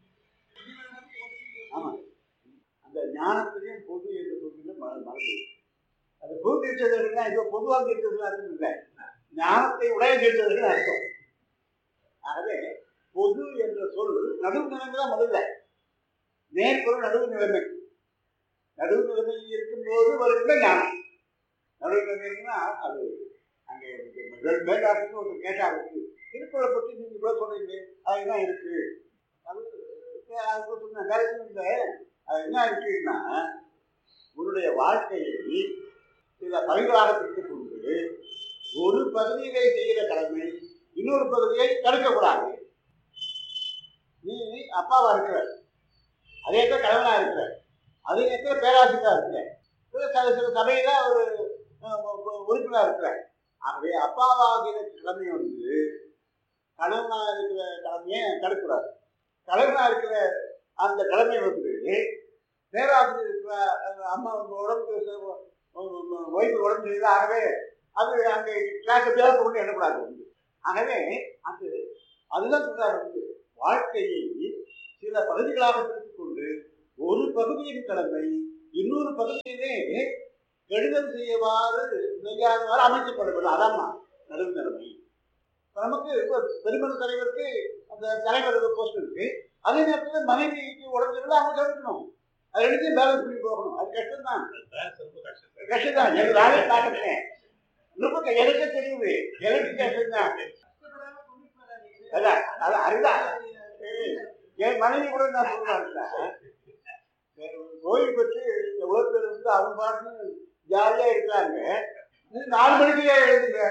ஆமா அந்த ஞானத்திலையும் பொது என்று சொல்கின்ற மர மரபு அது பொது தீட்சிதர்கள்னா ஏதோ பொதுவாக தீட்சிதர்கள் அர்த்தம் இல்லை ஞானத்தை உடைய தீட்சிதர்கள் அர்த்தம் ஆகவே பொது என்ற சொல் நடுவு நிலைமை தான் முதல்ல நேர்பொருள் நடுவு நிலைமை நடுவு நிலைமையில் இருக்கும்போது வருகின்ற ஞானம் நடுவு நிலைமை இருக்குன்னா அது அங்கே மேலாட்டுன்னு ஒரு கேட்டாங்க திருக்குறளை பற்றி நீங்க இவ்வளவு சொல்றீங்க அது என்ன இருக்கு அது அஹ் அது சொன்ன வேற எதுவும் இல்லை அது என்ன இருக்குன்னா உன்னுடைய வாழ்க்கையை சில பகுதிகளாக பிரித்துக் கொண்டு ஒரு பகுதியை செய்கிற கடமை இன்னொரு பகுதியை தடுக்கக்கூடாது நீ அப்பாவா இருக்கிற அதே இடத்துல கணவனா இருக்கிற அதே நேரத்தில் பேராசிரியரா இருக்கிற சில சில சில சபையில ஒரு அஹ், உறுப்பினரா இருக்கிற ஆகவே அப்பாவாகிற கடமை வந்து கணவனா இருக்கிற கடமையை தடுக்கக்கூடாது கணவனா இருக்கிற அந்த கடமை வந்து பேராசிரியர் இருக்கிற அந்த அம்மா உங்க உடம்புக்கு ச- ஒரு ஒய்ஃபு உடம்பு சரியில்லை ஆகவே அது அங்கே கிளாஸ் எப்படியாவது கொண்டு எண்ணக்கூடாது வந்து ஆகவே அது அதுதான் சொல்றாரு வந்து வாழ்க்கையை சில பகுதிகளாக பிரித்துக் கொண்டு ஒரு பகுதியின் கடமை இன்னொரு பகுதியிலே கெடுதல் செய்யவாறு செய்யாதவாறு அமைக்கப்படுவது அதான் நடுவு நிலைமை இப்ப நமக்கு இப்போ பெருமன தலைவருக்கு அந்த தலைவர் போஸ்ட் இருக்கு அதே நேரத்தில் மனைவிக்கு உடம்பு சரியில்லை அவங்க கவனிக்கணும் அது ரெண்டுத்தையும் பேலன்ஸ் பண்ணி போகணும் அது கஷ்டம் தான் கஷ்டம் தான் எனக்கு நானே பார்த்துட்டேன் ரொம்ப க- எனக்கே தெரியுது எனக்கு கஷ்டம் தான் அதான் அது அதுதான் ஏய், என் மனைவி கூட நான் சொல்லுவாங்க ஓய்வு பெற்று எவ்வளோ பேர் வந்து அவங்க பாட்டுன்னு ஜாலியாக இருக்காங்க நீ நாலு மணிக்கு எழுதுங்க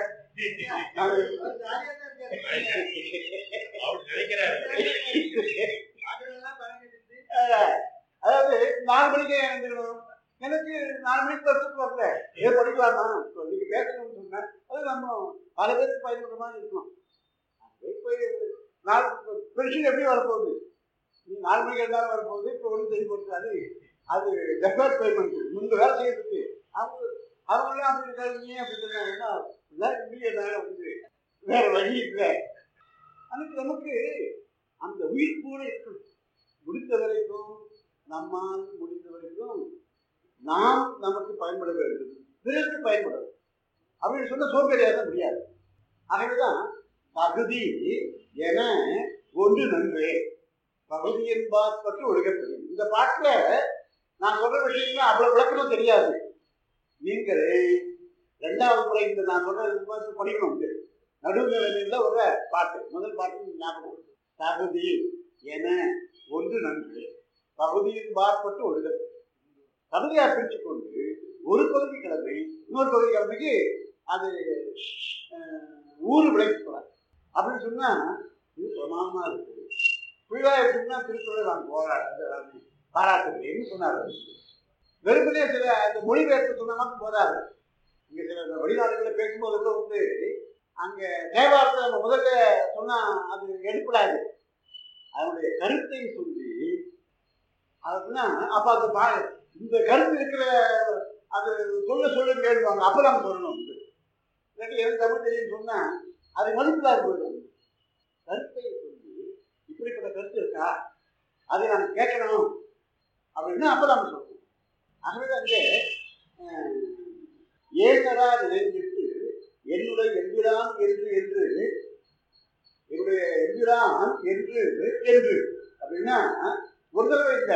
அவர் நினைக்கிறாரு அஹ், அதாவது நாலு மணிக்கே எழுந்துக்கணும் எனக்கு நாலு மணிக்கு பஸ்ஸுக்கு வரல ஏதோ படிக்கலாமா இப்போ நீங்க பேசணும்னு சொன்னேன் அது நம்ம பல பேருக்கு பயன்படுற மாதிரி இருக்கணும் அதே போய் நாலு பென்ஷன் எப்படி வரப்போகுது நீ நாலு மணிக்கு இருந்தாலும் வரப்போகுது இப்போ ஒன்றும் செய்ய போகிறது அது டெஃபர்ட் பேமெண்ட் முன்பு வேலை செய்யறதுக்கு அவங்க அவங்களும் அப்படி இருக்காங்க நீ அப்படி இருக்காங்கன்னா எல்லாம் இம்மீடியட்டாக வந்து வேற வழி இல்லை அதுக்கு நமக்கு அந்த உயிர் கூட இருக்கணும் முடிந்த வரைக்கும் நம்மால் முடிந்த வரைக்கும் நாம் நமக்கு பயன்பட வேண்டும் பிறருக்கு பயன்படும் அப்படின்னு சொன்ன சோம்பேறியாக முடியாது ஆகவேதான் தகுதி என ஒன்று நன்றே பகுதி என்பார் பற்றி ஒழுகப்படும் இந்த பாட்டுல நான் சொல்ற விஷயங்கள் அவ்வளவு விளக்கணும் தெரியாது நீங்களே ரெண்டாவது முறை இந்த நான் சொல்ற இது படிக்கணும் இது நடுநிலைமையில ஒரு பாட்டு முதல் பாட்டு ஞாபகம் இருக்கு. தகுதி என ஒன்று நன்று பகுதியின் பார்ப்பட்டு ஒழுகப்படும் தகுதியா பிரித்துக் கொண்டு ஒரு பகுதி கிழமை இன்னொரு பகுதி கிழமைக்கு அது அஹ், ஊறு விளைவிக்கூடாது அப்படின்னு சொன்னா இது பிரமாதமா இருக்குது புயலா இருக்குன்னா திருக்குறளை நான் போராடு பாராட்டுகிறேன்னு சொன்னார் வெறுமனே சில அந்த மொழிபெயர்ப்பு சொன்னா மட்டும் போதாது இங்க சில இந்த வெளிநாடுகளில் பேசும்போது கூட வந்து அங்க தேவாரத்தை நம்ம முதல்ல சொன்னா அது எடுப்படாது அதனுடைய கருத்தை சொல்லி அதுனா அப்ப அது பா இந்த கருத்து இருக்கிற அது சொல்ல சொல்ல கேள்வாங்க அப்ப நம்ம சொல்லணும் வந்து இல்லாட்டி எனக்கு தமிழ் தெரியும் சொன்னா அது மதிப்பில்லாது போயிடும் கருத்தை சொல்லி இப்படிப்பட்ட கருத்து இருக்கா அதை நான் கேட்கணும் அப்படின்னா அப்ப நம்ம சொல்லணும் ஆகவே அங்கே அஹ், ஏகரா நினைஞ்சிட்டு என்னுடைய எம்பிரான் என்று என்று என்னுடைய எம்பிரான் என்று என்று அப்படின்னா ஒரு தடவை இல்லை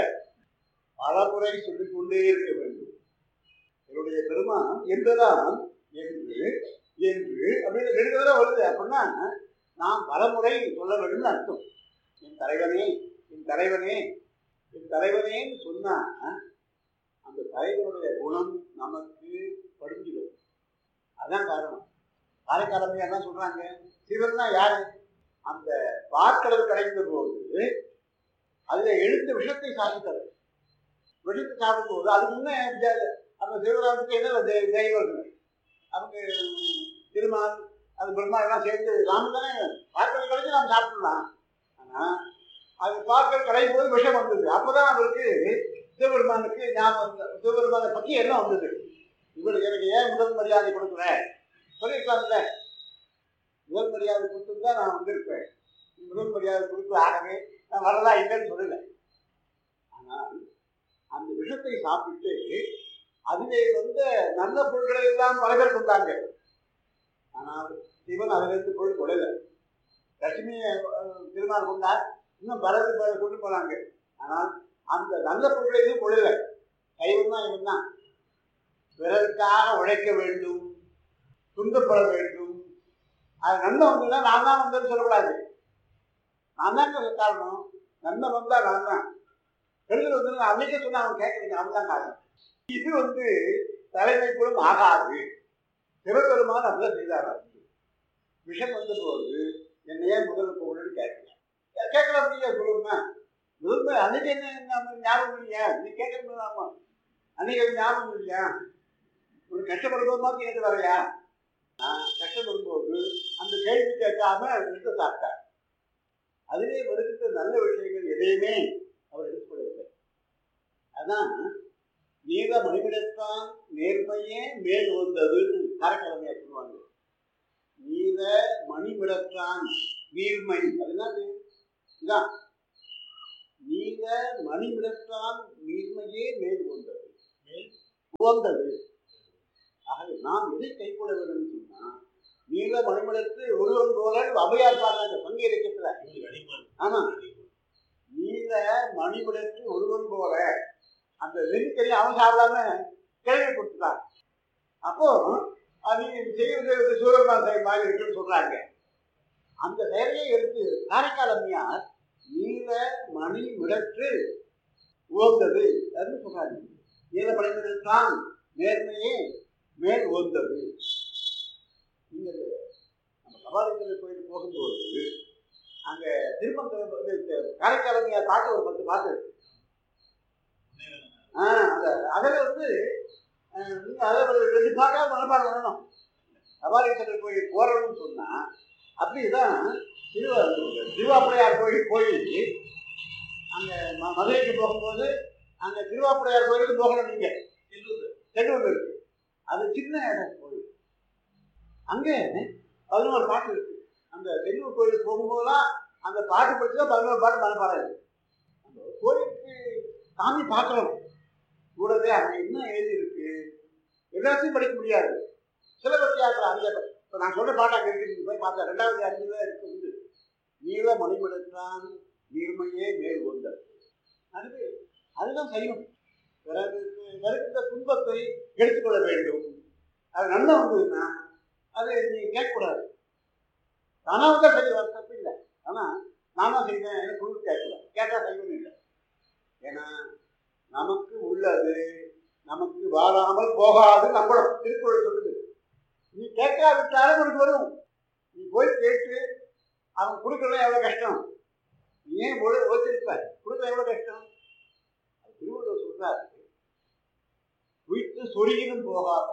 பல முறை சொல்லிக் கொண்டே இருக்க வேண்டும் என்னுடைய பெருமான் என்பதான் என்று என்று அப்படின்னு ரெண்டு தடவை வருது அப்படின்னா நாம் பலமுறை சொல்ல வேண்டும்னு அர்த்தம் என் தலைவனே என் தலைவனே என் தலைவனேன்னு சொன்னா அந்த தலைவனுடைய குணம் நமக்கு படிஞ்சிடும் அதான் காரணம் காரைக்காலமே என்ன சொல்றாங்க சிவன்னா யாரு அந்த பார்க்கடல் கிடைந்த போது அதுல எழுந்த விஷத்தை சாப்பிட்டாரு விஷத்தை சாப்பிடும் போது அதுக்கு முன்னே ஜெ- அந்த சிவராமத்துக்கு என்ன தெ- தெய்வங்கள் அவங்க திருமால் அது பிரம்மா எல்லாம் சேர்ந்து ராமன் தானே பார்க்கடல் கிடைச்சு நாம் சாப்பிடலாம் ஆனா அது பார்க்கடல் கிடைக்கும் போது விஷம் வந்தது அப்பதான் அவருக்கு சிவபெருமானுக்கு ஞாபகம் வந்தது. சிவபெருமானை பற்றி என்ன வந்தது இவருக்கு எனக்கு ஏன் முதல் மரியாதை கொடுக்குற சொல்லியிருக்கலாம்ல முதல் மரியாதை கொடுத்துருந்தா நான் வந்திருப்பேன் நீ முதல் மரியாதை கொடுத்து ஆகவே நான் வரதா இல்லைன்னு சொல்லல ஆனால் அந்த விஷத்தை சாப்பிட்டு அதிலே வந்த நல்ல பொருட்களை எல்லாம் பல பேர் கொண்டாங்க ஆனால் சிவன் அதிலிருந்து பொருள் கொள்ளல லட்சுமியை அஹ், திருமால் கொண்டார் இன்னும் பரது பல கொண்டு போனாங்க ஆனால் அந்த நல்ல பொருட்களை எதுவும் கொள்ளல கைவன் தான் இவன் தான் பிறருக்காக உழைக்க வேண்டும் துன்பப்பட வேண்டும் அது நன்மை வந்ததுன்னா நான் தான் வந்தேன்னு சொல்லக்கூடாது நான் தான் காரணம் நன்மை வந்தா நான் தான் கெடுதல் வந்து நான் அன்னைக்கே சொன்ன அவன் கேட்கறீங்க அவன் தான் காரணம் இது வந்து தலைமைக்குள்ளும் ஆகாது சிவபெருமான் அப்படிதான் செய்தாரா விஷம் வந்த போது என்னை ஏன் முதல் போகணும்னு கேட்கல கேட்கல அப்படிங்க சொல்லுமா முதல்ல அன்னைக்கு என்ன நம்ம ஞாபகம் இல்லையா நீ கேட்கறது அன்னைக்கு அது ஞாபகம் இல்லையா ஒரு கஷ்டப்படும்போது மாதிரி கேட்டு வரையா நான் கஷ்டப்படும்போது அந்த கேள்வி கேட்காம எடுத்து சாப்பிட்டார் அதிலே வருகின்ற நல்ல விஷயங்கள் எதையுமே அவர் எடுத்துக்கொள்ளவில்லை அதான் நீல மணிவிடத்தான் நேர்மையே மேல் வந்ததுன்னு கரக்கிழமையா சொல்லுவாங்க நீல மணிவிடத்தான் நீர்மை அது என்னது இதான் நீல மணிவிடத்தான் நீர்மையே மேல் வந்தது மேல் உவந்தது ஆகவே நாம் எதை கைக்கொள்ள வேண்டும் சொன்னா நீல மணிமலத்து ஒருவன் போல அவையார் பாடுறாங்க பங்கு இலக்கியத்துல ஆமா நீல மணிமலத்து ஒருவன் போல அந்த வெள்ளிக்கறி அவன் சாப்பிடாம கேள்வி கொடுத்துட்டான் அப்போ அது செய்வது சூரமா செயல் மாதிரி இருக்குன்னு சொல்றாங்க அந்த செயலையை எடுத்து காரைக்கால் அம்மையார் நீல மணி விடற்று உவந்தது அப்படின்னு சொல்றாங்க நீல மணி விடத்தான் நேர்மையே மேல் உவந்தது நீங்கள் நம்ம கபாலீஸ்வரர் கோயில் போகும்போது அங்க திருப்பந்தம் வந்து காரைக்கால் அம்மையார் பாட்டு ஒரு பத்து பாட்டு இருக்கு ஆ, அந்த அதில் வந்து அஹ், நீங்க அதை ஒரு ரெண்டு பாட்டாக மனப்பாடம் பண்ணணும் கபாலீஸ்வரர் கோயில் போறோம்னு சொன்னா அப்படிதான் திருவா திருவாப்புடையார் கோயில் போய் அங்க ம- மதுரைக்கு போகும்போது அங்க திருவாப்புடையார் கோயிலுக்கு போகணும் நீங்க செல்லூர் இருக்கு அது சின்ன இடம் கோயில் அங்கே பதினோரு பாட்டு இருக்கு அந்த செல்லூர் கோயிலுக்கு போகும்போதுதான் அந்த பாட்டு படிச்சு தான் பதினோரு பாட்டு மனப்பாடம் இருக்கு அந்த கோயிலுக்கு சாமி பார்க்கணும் கூடவே அங்க என்ன எழுதி இருக்கு எல்லாத்தையும் படிக்க முடியாது சிலபஸ் யாத்திரை அங்கே இப்போ நான் சொல்ற பாட்டு அங்கே இருக்கு நீங்க போய் பார்த்தா ரெண்டாவது அஞ்சுல இருக்கு உண்டு நீல மணிமடத்தான் நீர்மையே மேல் கொண்டது அது அதுதான் சைவம் பிறகு வருகின்ற துன்பத்தை எடுத்துக்கொள்ள வேண்டும் அது நன்மை வந்ததுன்னா அது நீ கேட்கக்கூடாது தானா வந்தா சரி வர தப்பு இல்லை ஆனால் நானா செய்வேன் எனக்கு குழு கேட்கக்கூடாது கேட்டால் சைவம் இல்லை ஏன்னா நமக்கு உள்ளது நமக்கு வாராமல் போகாது நம்மளும் திருக்குறள் சொல்லுது நீ கேட்காவிட்டாலும் உனக்கு வரும் நீ போய் கேட்டு அவன் கொடுக்கறது எவ்வளோ கஷ்டம் நீ ஏன் ஓச்சிருப்ப கொடுக்க எவ்வளோ கஷ்டம் அது திருவள்ளுவர் சொல்றாரு உயிர்த்து சொருகினும் போகாத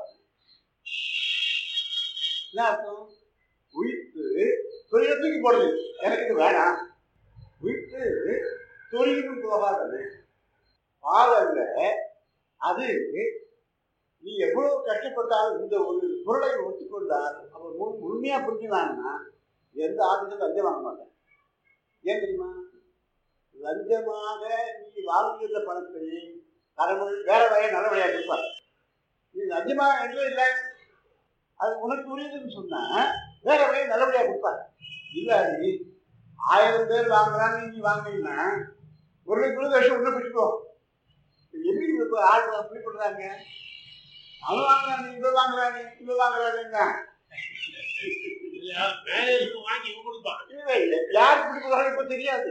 என்ன அர்த்தம் உயிர்த்து சொருகின தூக்கி போடுது எனக்கு இது வேணாம் உயிர்த்து சொருகினும் போகாதது பாலல்ல அது நீ எவ்வளவு கஷ்டப்பட்டாலும் இந்த ஒரு பொருளை ஒத்துக்கொண்டால் அவர் முழு முழுமையா புரிஞ்சுனாங்கன்னா எந்த ஆபீஸும் லஞ்சம் வாங்க மாட்டேன் ஏன் தெரியுமா லஞ்சமாக நீ வாங்குகிற பணத்தை கடவுள் வேற வகைய நல்ல வழியா கொடுப்பார் நீ லஞ்சமா என்று இல்லை அது உனக்கு புரியுதுன்னு சொன்னா வேற வகையை நல்லபடியா கொடுப்பார் இல்ல நீ ஆயிரம் பேர் வாங்குறாங்க நீ வாங்கினீங்கன்னா ஒரு லட்சம் வருஷம் ஒன்று பிடிச்சிக்கோ எப்படி இப்போ ஆள் அப்படி பண்றாங்க அவன் வாங்குறாங்க இவன் வாங்குறாங்க இவன் வாங்குறாங்க மேலே இருக்கு வாங்கி இவன் கொடுப்பான் இல்லை இல்லை யார் இப்படி போகிறாங்க இப்போ தெரியாது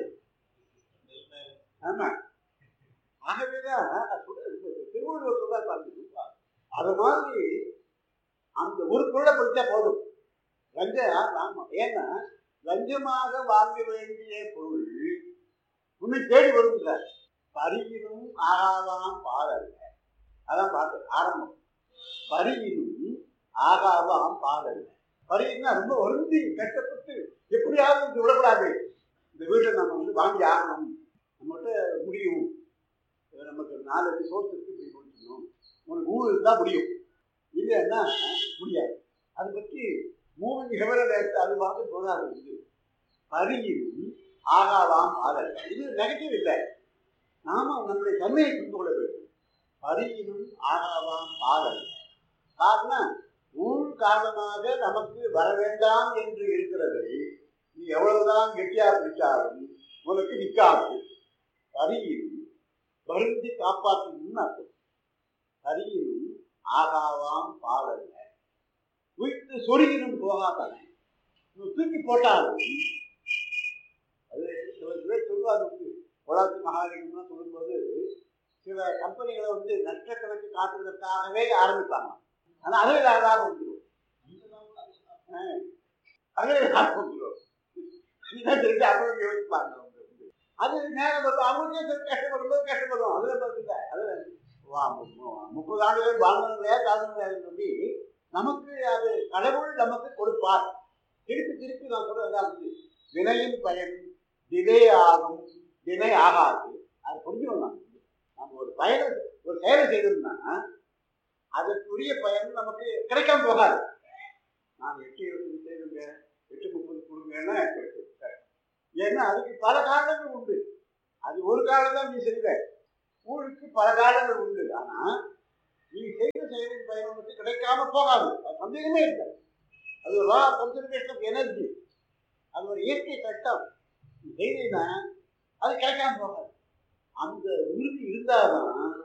ஆமா ஆகவேதான் திருவள்ளுவர் சொல்றாரு பாருங்க அது மாதிரி அந்த ஒரு பொருளை படித்தா போதும் லஞ்சம் ஆமா ஏன்னா லஞ்சமாக வாங்க வேண்டிய பொருள் உன்னை தேடி வருங்க பரியினும் ஆகாதாம் பாதல்ல அதான் பார்த்து ஆரம்பம் பரியினும் ஆகாதாம் பாதல்ல பரியினா ரொம்ப வருந்தி கஷ்டப்பட்டு எப்படியாவது இது விடக்கூடாது இந்த வீட்டை நம்ம வந்து வாங்கி ஆகணும் நம்மகிட்ட முடியும் இது நமக்கு நாலஞ்சு சோர்ஸ் இருக்கு இப்படி முடிக்கணும் உனக்கு ஊர் இருந்தால் முடியும் இல்லைன்னா முடியாது அதை பற்றி மூணு ஹெவரல் அது பார்த்து போதாது இது பரியினும் ஆகாதாம் பாதல்ல இது நெகட்டிவ் இல்லை நாம நம்முடைய தன்மையை புரிந்து கொள்ள வேண்டும் பரியினும் ஆகாவாம் பாதல் காரணம் ஊழ் காரணமாக நமக்கு வர வேண்டாம் என்று இருக்கிறதை நீ எவ்வளவுதான் கெட்டியா பிடிச்சாலும் உனக்கு நிற்காது பரியினும் வருந்தி காப்பாற்றணும்னு அர்த்தம் பரியினும் ஆகாவாம் பாதல்ல உயிர்த்து சொருகினும் போகாதானே தூக்கி போட்டாலும் அது சில பேர் சொல்லுவாங்க வந்து உலகத்து மகாலிங்கம்லாம் சொல்லும்போது சில கம்பெனிகளை வந்து நஷ்டக்கணக்கு காட்டுவதற்காகவே ஆரம்பிப்பாங்க ஆனால் அதுவே லாபம் வந்துடும் அதுவே லாபம் வந்துடும் இதுதான் தெரிஞ்சு அப்புறம் யோசிப்பாங்க அவங்க வந்து அது நேரம் வரும் அவங்களுக்கே சரி கஷ்டம் வரும்போது கஷ்டப்படும் அதில் பார்த்துங்க அதில் முப்பது ஆண்டுகள் வாழ்ந்தவங்களே தாழ்ந்தவங்களே சொல்லி நமக்கு அது கடவுள் நமக்கு கொடுப்பார் திருப்பி திருப்பி நான் சொல்றதுதான் வந்து வினையின் பயன் தினை ஆகும் தினை ஆகாது அது புரிஞ்சுக்கணும் நாம் நம்ம நம்ம ஒரு பயனை ஒரு செயலை செய்தோம்னா அதற்குரிய பயன் நமக்கு கிடைக்காம போகாது நான் எட்டு இருபது செய்துங்க எட்டு முப்பது கொடுங்கன்னா கிடைக்கும் சரி. ஏன்னா அதுக்கு பல காரணங்கள் உண்டு அது ஒரு காரணம் தான் நீ செய்த ஊருக்கு பல காரணங்கள் உண்டு ஆனா நீ செய்த செயலின் பயன் உனக்கு கிடைக்காம போகாது அது சந்தேகமே இல்லை அது ஒரு லா கன்சர்வேஷன் ஆஃப் எனர்ஜி அது ஒரு இயற்கை சட்டம் நீ செய்தீங்கன்னா அது கிடைக்காம போகாது அந்த உறுதி இருந்தாதான்